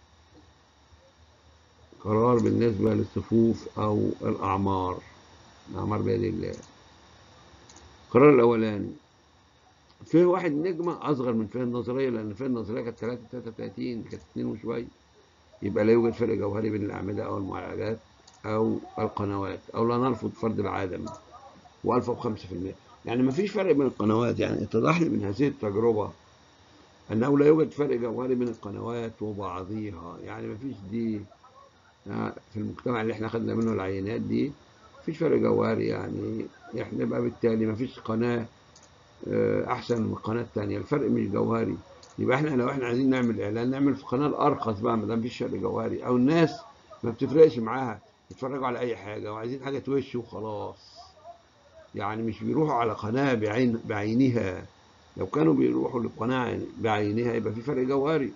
بالنسبة للصفوف أو الأعمار الأعمار بيد الله القرار الأولاني فيه واحد نجمة أصغر من فيه النظرية لأن فيه النظرية كانت 3 33 كانت 2 وشوية يبقى لا يوجد فرق جوهري بين الأعمدة أو المعالجات أو القنوات أو لا نرفض فرض العدم وألفا بخمسة في المية يعني ما فيش فرق بين القنوات يعني اتضح لي من هذه التجربة أنه لا يوجد فرق جوهري بين القنوات وبعضيها يعني ما فيش دي في المجتمع اللي احنا خدنا منه العينات دي مفيش فرق جوهري يعني احنا بقى بالتالي ما فيش قناة أحسن من القناة التانية الفرق مش جوهري يبقى احنا لو احنا عايزين نعمل إعلان نعمل في القناة الأرخص بقى ما دام مفيش فرق جوهري أو الناس ما بتفرقش معاها يتفرجوا على أي حاجة وعايزين حاجة توش وخلاص يعني مش بيروحوا على قناة بعين بعينها لو كانوا بيروحوا للقناة بعينها يبقى في فرق جوهري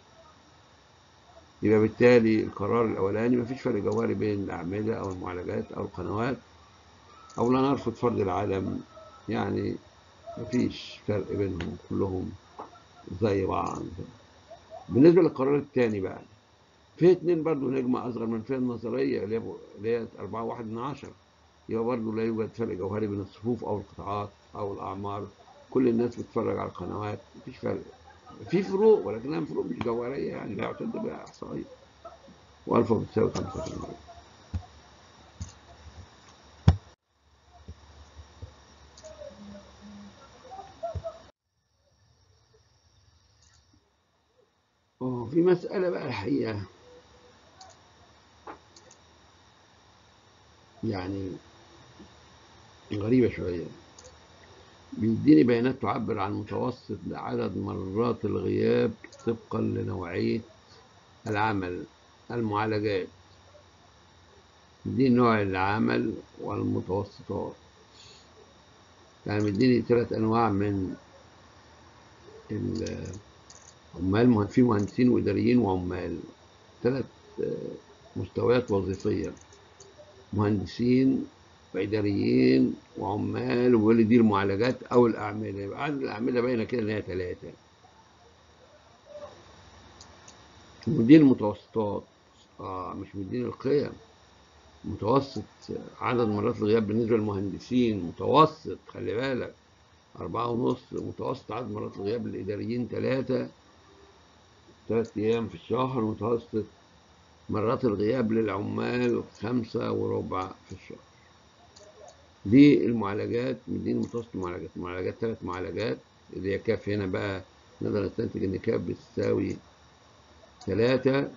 يبقى بالتالي القرار الأولاني مفيش فرق جوهري بين الأعمدة أو المعالجات أو القنوات أو لا نرفض فرض العدم يعني مفيش فرق بينهم كلهم زي بعض بالنسبة للقرار الثاني بقى في اتنين برضه نجمة أصغر من فيه النظرية اللي هي أربعة واحد من عشرة يبقى برضه لا يوجد فرق جوهري بين الصفوف أو القطاعات أو الأعمار كل الناس بتتفرج على القنوات مفيش فرق في فروق ولكنها فروق مش جوهرية يعني لا يعتد بها إحصائية وألفا بتساوي خمسة في المية في مسألة بقى الحقيقة يعني غريبة شوية بيديني بيانات تعبر عن متوسط عدد مرات الغياب طبقا لنوعية العمل المعالجات دي نوع العمل والمتوسطات يعني مديني ثلاث أنواع من عمال في مهندسين وإداريين وعمال ثلاث مستويات وظيفية مهندسين وإداريين وعمال وبيقول دي المعالجات أو الأعمدة يبقى عدد الأعمدة باينة كده إن هي ثلاثة ودي المتوسطات آه مش مدين القيم متوسط عدد مرات الغياب بالنسبة للمهندسين متوسط خلي بالك أربعة ونص متوسط عدد مرات الغياب للإداريين ثلاثة ثلاث أيام في الشهر متوسط مرات الغياب للعمال خمسة وربع في الشهر دي المعالجات مدين متوسط المعالجات المعالجات ثلاث معالجات اللي هي كاف هنا بقى نقدر نستنتج إن كاف بتساوي ثلاثة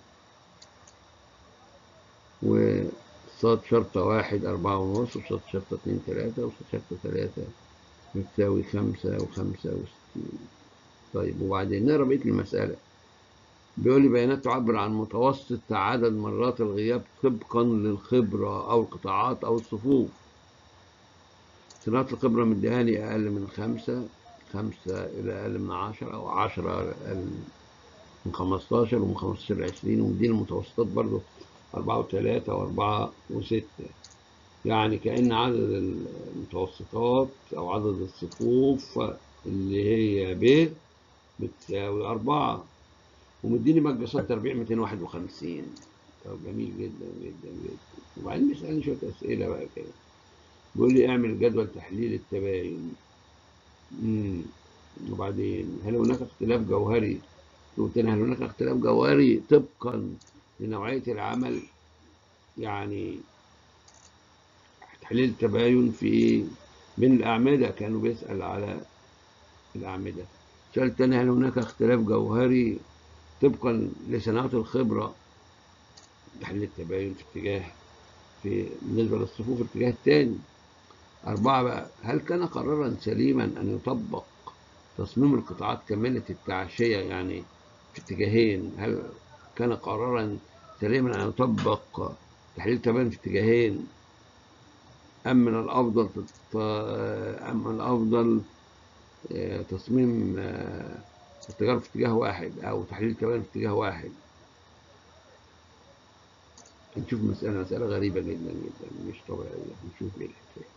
وصاد شرطة واحد أربعة ونص وصاد شرطة اتنين ثلاثة وصاد شرطة ثلاثة بتساوي خمسة وخمسة وستين طيب وبعدين نقرا بقية المسألة بيقول لي بيانات تعبر عن متوسط عدد مرات الغياب طبقا للخبرة أو القطاعات أو الصفوف سنوات الخبرة مديهاني أقل من خمسة خمسة إلى أقل من عشرة أو عشرة أقل من خمستاشر ومن خمستاشر لعشرين ومديني المتوسطات برضو أربعة وثلاثة وأربعة وستة يعني كأن عدد المتوسطات أو عدد الصفوف اللي هي ب بتساوي أربعة ومديني مجلسات تربيع 251 طب جميل جدا جدا جدا وبعدين بيسألني شوية أسئلة بقى كده بيقول لي اعمل جدول تحليل التباين امم وبعدين هل هناك اختلاف جوهري قلت هل هناك اختلاف جوهري طبقا لنوعية العمل يعني تحليل التباين في بين الأعمدة كانوا بيسأل على الأعمدة سؤال تاني هل هناك اختلاف جوهري طبقا لسنوات الخبرة تحليل التباين في اتجاه في بالنسبة للصفوف الاتجاه الثاني أربعة بقى هل كان قرارا سليما أن يطبق تصميم القطاعات كاملة التعشية يعني في اتجاهين هل كان قرارا سليما أن يطبق تحليل التباين في اتجاهين أم من الأفضل أم من الأفضل تصميم التجارب في اتجاه واحد أو تحليل التباين في اتجاه واحد هنشوف مسألة مسألة غريبة جدا جدا مش طبيعية هنشوف ايه الحكاية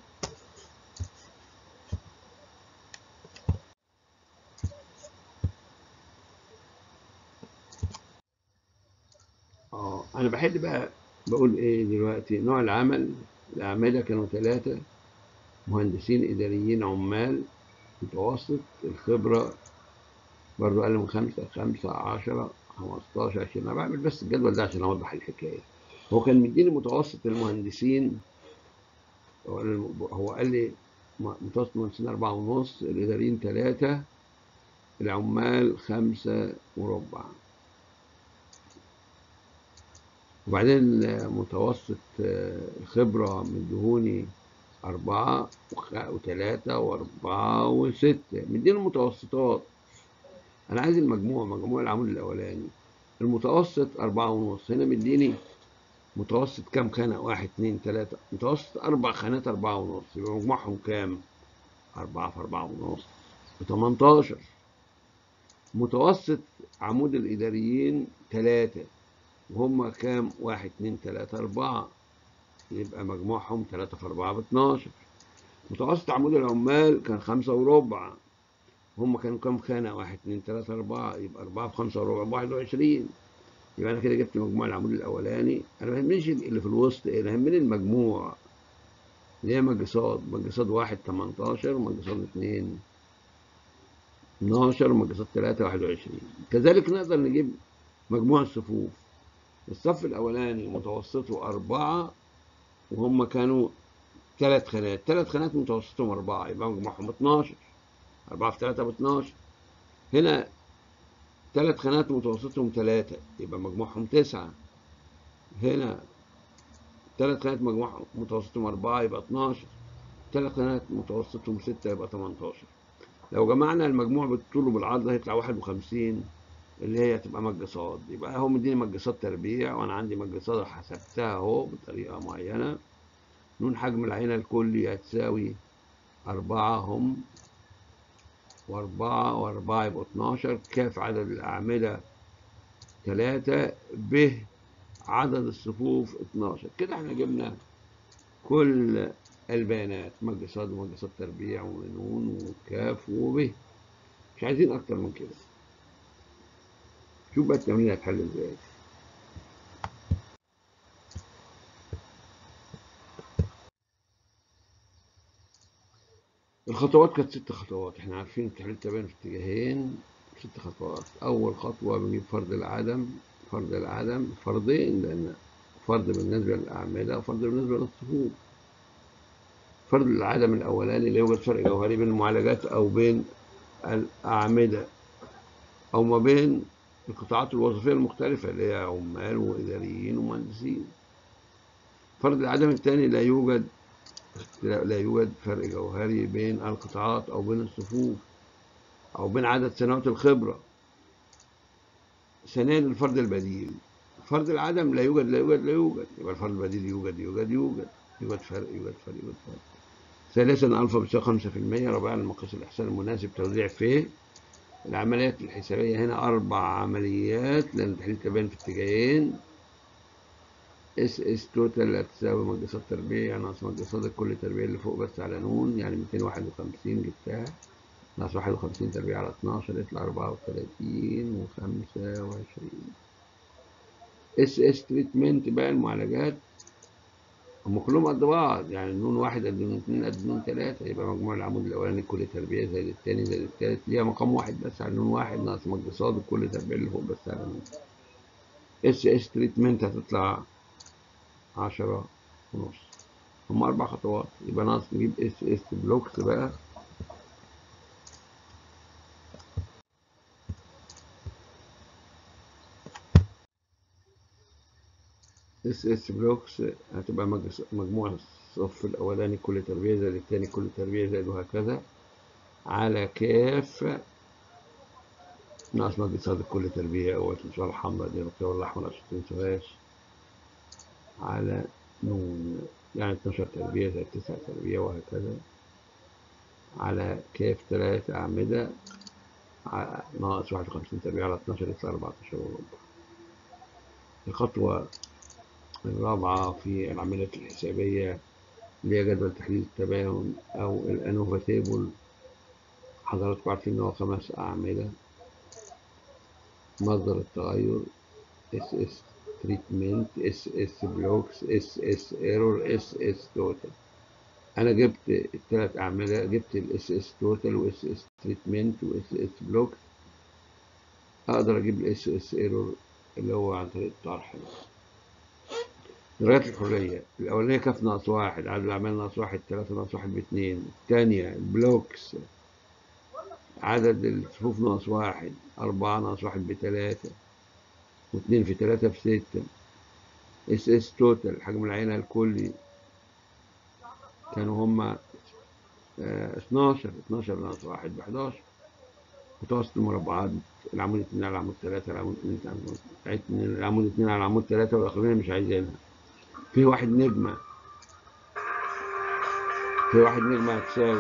اه انا بحب بقى بقول ايه دلوقتي نوع العمل الأعمدة كانوا ثلاثة مهندسين إداريين عمال متوسط الخبرة برضو أقل من خمسة خمسة عشرة خمستاشر عشرين أنا بعمل بس الجدول ده عشان أوضح الحكاية هو كان مديني متوسط المهندسين هو قال لي متوسط المهندسين أربعة ونص الإداريين ثلاثة العمال خمسة وربع وبعدين متوسط الخبرة مديهوني أربعة وثلاثة وأربعة وستة مديني المتوسطات أنا عايز المجموع مجموع العمود الأولاني المتوسط أربعة ونص هنا مديني متوسط كام خانة واحد اتنين تلاتة متوسط أربع خانات أربعة ونص يبقى مجموعهم كام أربعة في أربعة ونص بتمنتاشر متوسط عمود الإداريين تلاتة وهم كام واحد اتنين تلاتة أربعة يبقى مجموعهم تلاتة في أربعة باتناشر متوسط عمود العمال كان خمسة وربع هم كانوا كام خانة واحد اتنين تلاتة أربعة يبقى أربعة في خمسة وربع بواحد وعشرين يبقى أنا كده جبت مجموع العمود الأولاني أنا ما يهمنيش اللي في الوسط إيه أنا يهمني المجموع اللي هي مجصاد مجصاد واحد تمنتاشر ومجصاد اتنين اتناشر ومجصاد تلاتة واحد وعشرين كذلك نقدر نجيب مجموع الصفوف الصف الأولاني متوسطه أربعة وهم كانوا ثلاث خانات ثلاث خانات متوسطهم أربعة يبقى مجموعهم 12 أربعة في ثلاثة ب 12 هنا ثلاث خانات متوسطهم ثلاثة يبقى مجموعهم تسعة هنا ثلاث خانات مجموع متوسطهم أربعة يبقى 12 ثلاث خانات متوسطهم ستة يبقى 18 لو جمعنا المجموع بالطول وبالعرض هيطلع 51 اللي هي تبقى مجصاد يبقى هو مديني مجصاد تربيع وانا عندي مجصاد حسبتها اهو بطريقه معينه نون حجم العينه الكلي هتساوي أربعة هم وأربعة وأربعة يبقوا 12 كاف عدد الأعمدة تلاتة ب عدد الصفوف 12 كده احنا جبنا كل البيانات مجصاد ومجصاد تربيع ونون وكاف وب مش عايزين أكتر من كده شوف بقى التمرين هتحل ازاي الخطوات كانت ست خطوات احنا عارفين تحليل التباين في اتجاهين ست خطوات اول خطوه بنجيب فرض العدم فرض العدم فرضين لان فرض بالنسبه للاعمده وفرض بالنسبه للصفوف فرض العدم الاولاني لا يوجد فرق جوهري بين المعالجات او بين الاعمده او ما بين القطاعات الوظيفية المختلفة اللي هي عمال وإداريين ومهندسين فرض العدم الثاني لا يوجد لا يوجد فرق جوهري بين القطاعات أو بين الصفوف أو بين عدد سنوات الخبرة ثانيا الفرض البديل فرض العدم لا يوجد لا يوجد لا يوجد يبقى الفرض البديل يوجد يوجد يوجد يوجد فرق يوجد فرق يوجد فرق ثالثا ألفا بتساوي 5% رابعا المقياس الإحسان المناسب توزيع فيه العمليات الحسابية هنا أربع عمليات لأن تحليل تبان في اتجاهين اس اس توتال هتساوي مجسات تربيع ناقص مجسات كل تربيع اللي فوق بس على نون يعني 251 جبتها ناقص 51 تربيع على 12 يطلع 34 و25 اس اس تريتمنت بقى المعالجات هم كلهم قد بعض يعني نون واحد قد نون اتنين قد نون تلاتة يبقى مجموع العمود الأولاني كل تربيع زائد التاني زائد التالت ليها مقام واحد بس على نون واحد ناقص مجصاد كل تربيع اللي فوق بس على نون اس اس تريتمنت هتطلع عشرة ونص هم أربع خطوات يبقى ناقص نجيب اس اس بلوكس بقى اس اس بلوكس هتبقى مجموع الصف الأولاني كل تربية زائد التاني كل تربية زائد وهكذا على كاف ناقص مجلس صادق كل تربية أول الإشارة الحمراء دي الرقية الأحمر عشان متنسوهاش على نون يعني 12 تربية زائد 9 تربية وهكذا على كاف تلاتة أعمدة ناقص 51 تربية على 12 يطلع 14 وربع الخطوة الرابعة في العمليات الحسابية اللي هي جدول تحليل التباين أو الأنوفا تيبل حضراتكم عارفين إن هو خمس أعمدة مصدر التغير اس اس تريتمنت اس اس بلوكس اس اس ايرور اس اس توتال انا جبت الثلاث اعمده جبت الاس اس توتال واس اس تريتمنت واس اس بلوكس اقدر اجيب الاس اس ايرور اللي هو عن طريق الطرح درجات الحرية الأولانية كاف ناقص واحد عدد الأعمال ناقص واحد تلاتة ناقص واحد باتنين الثانية البلوكس عدد الصفوف ناقص واحد أربعة ناقص واحد بتلاتة واتنين في تلاتة في ستة اس اس توتال حجم العينة الكلي كانوا هما اتناشر اتناشر ناقص واحد بحداشر متوسط المربعات العمود اتنين على العمود تلاتة العمود اتنين العمود اتنين على العمود تلاتة والآخرين مش عايزينها في واحد نجمة في واحد نجمة هتساوي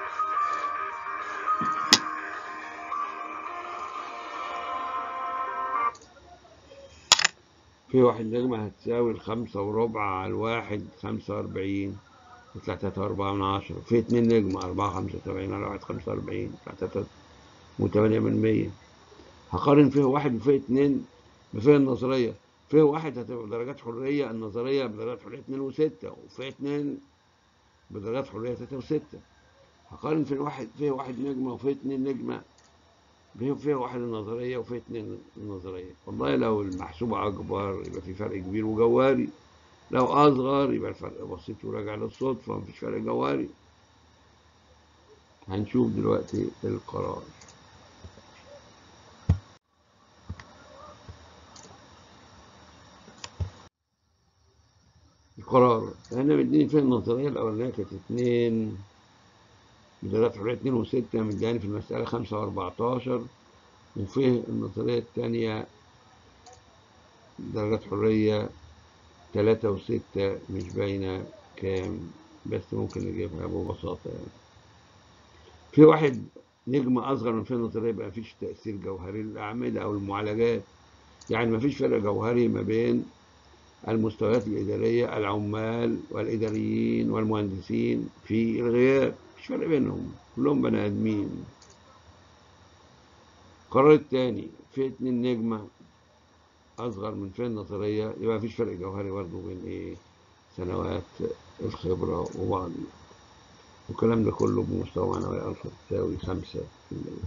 في واحد نجمة هتساوي الخمسة وربع على الواحد خمسة وأربعين يطلع تلاتة وأربعة من عشرة في اتنين نجمة أربعة خمسة وسبعين على واحد خمسة وأربعين يطلع تلاتة وتمانية من مية هقارن فيه واحد وفيه اتنين بفيه النظرية فيه واحد هتبقى بدرجات حرية النظرية بدرجات حرية اتنين وستة وفيه اتنين بدرجات حرية تلاتة وستة هقارن في واحد فيه واحد نجمة وفيه اتنين نجمة فيه فيه واحد النظرية وفيه اتنين النظرية والله لو المحسوبة أكبر يبقى في فرق كبير وجواري لو أصغر يبقى الفرق بسيط وراجع للصدفة مفيش فرق جواري هنشوف دلوقتي القرار القرار احنا مديني فيه النظرية الأولانية كانت اتنين بدرجات حرية اتنين وستة مدياني في المسألة خمسة وأربعتاشر وفيه النظرية التانية درجات حرية تلاتة وستة مش باينة كام بس ممكن نجيبها ببساطة يعني في واحد نجمة أصغر من في النظرية يبقى مفيش تأثير جوهري للأعمدة أو المعالجات يعني مفيش فرق جوهري ما بين المستويات الإدارية العمال والإداريين والمهندسين في الغياب مفيش فرق بينهم كلهم بني آدمين القرار الثاني في اتنين نجمة أصغر من في النظرية يبقى مفيش فرق جوهري برضه بين إيه سنوات الخبرة وبعض والكلام ده كله بمستوى معنوي ألفا تساوي خمسة في المية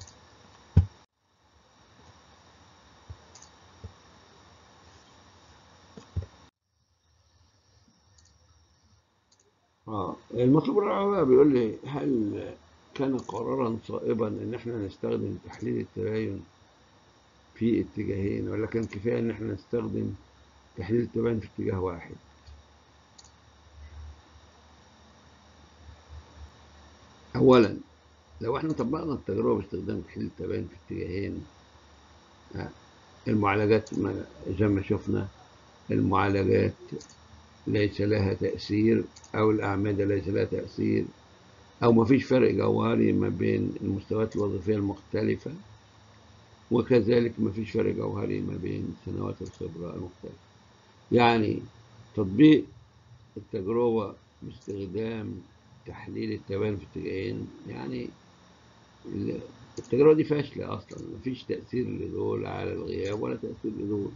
آه المطلوب الرابع بقى بيقول لي هل كان قرارا صائبا إن إحنا نستخدم تحليل التباين في اتجاهين ولا كان كفاية إن إحنا نستخدم تحليل التباين في اتجاه واحد أولا لو احنا طبقنا التجربة باستخدام تحليل التباين في اتجاهين المعالجات زي ما شفنا المعالجات ليس لها تأثير أو الأعمدة ليس لها تأثير أو ما فيش فرق جوهري ما بين المستويات الوظيفية المختلفة وكذلك ما فيش فرق جوهري ما بين سنوات الخبرة المختلفة يعني تطبيق التجربة باستخدام تحليل التباين في اتجاهين يعني التجربة دي فاشلة أصلا مفيش تأثير لدول على الغياب ولا تأثير لدول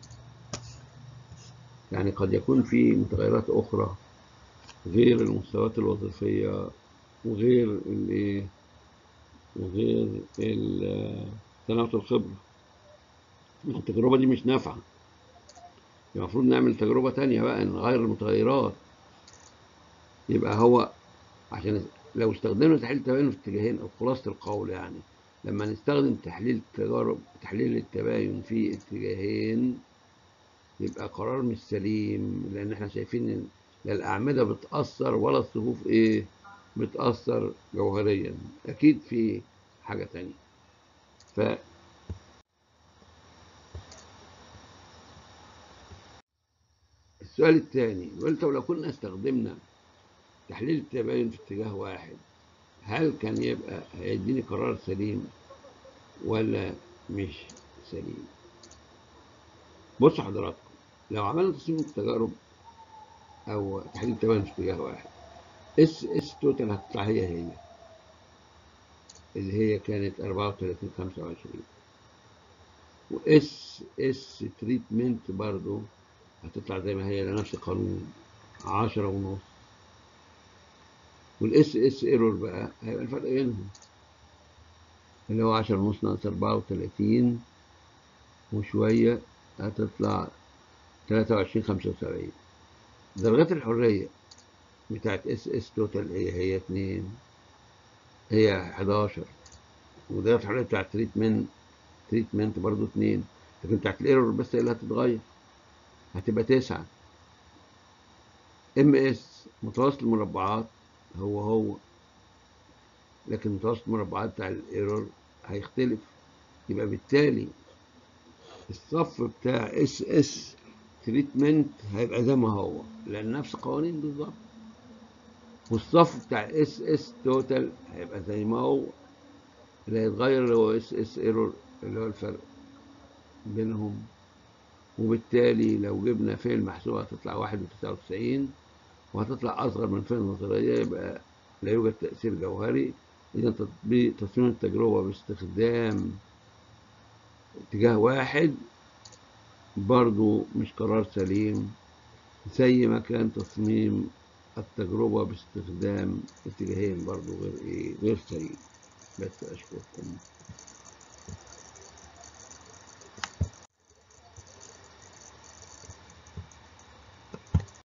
يعني قد يكون في متغيرات أخرى غير المستويات الوظيفية وغير الايه وغير سنوات الخبرة التجربة دي مش نافعة المفروض نعمل تجربة تانية بقى نغير المتغيرات يبقى هو عشان لو استخدمنا تحليل التباين في اتجاهين او خلاصة القول يعني لما نستخدم تحليل التجارب تحليل التباين في اتجاهين يبقى قرار مش سليم لان احنا شايفين ان لا الاعمده بتاثر ولا الصفوف ايه بتاثر جوهريا اكيد في حاجه تانية ف السؤال الثاني قلت لو كنا استخدمنا تحليل التباين في اتجاه واحد هل كان يبقى هيديني قرار سليم ولا مش سليم بصوا حضراتكم لو عملنا تصميم التجارب او تحليل التباين في اتجاه واحد اس اس توتال هتطلع هي هي اللي هي كانت 34 25 واس اس تريتمنت برضو هتطلع زي ما هي لنفس القانون 10 ونص والاس اس ايرور بقى هيبقى الفرق بينهم اللي هو 10 ونص ناقص 34 وشوية هتطلع 23 75 درجات الحرية بتاعت اس اس توتال هي هي 2 هي 11 ودرجة الحرية بتاعت تريتمنت تريتمنت برضو 2 لكن بتاعت الايرور بس هي اللي هتتغير هتبقى 9 ام اس متوسط المربعات هو هو لكن متوسط المربعات بتاع الايرور هيختلف يبقى بالتالي الصف بتاع اس اس تريتمنت هيبقى زي ما هو لان نفس القوانين بالظبط والصف بتاع اس اس توتال هيبقى زي ما هو اللي هيتغير اللي هو اس اس ايرور اللي هو الفرق بينهم وبالتالي لو جبنا فين المحسوبة هتطلع واحد وتسعة وتسعين وهتطلع أصغر من فين النظرية يبقى لا يوجد تأثير جوهري إذا تطبيق تصميم التجربة باستخدام اتجاه واحد برضو مش قرار سليم زي ما كان تصميم التجربة باستخدام اتجاهين برضو غير ايه غير سليم بس أشكركم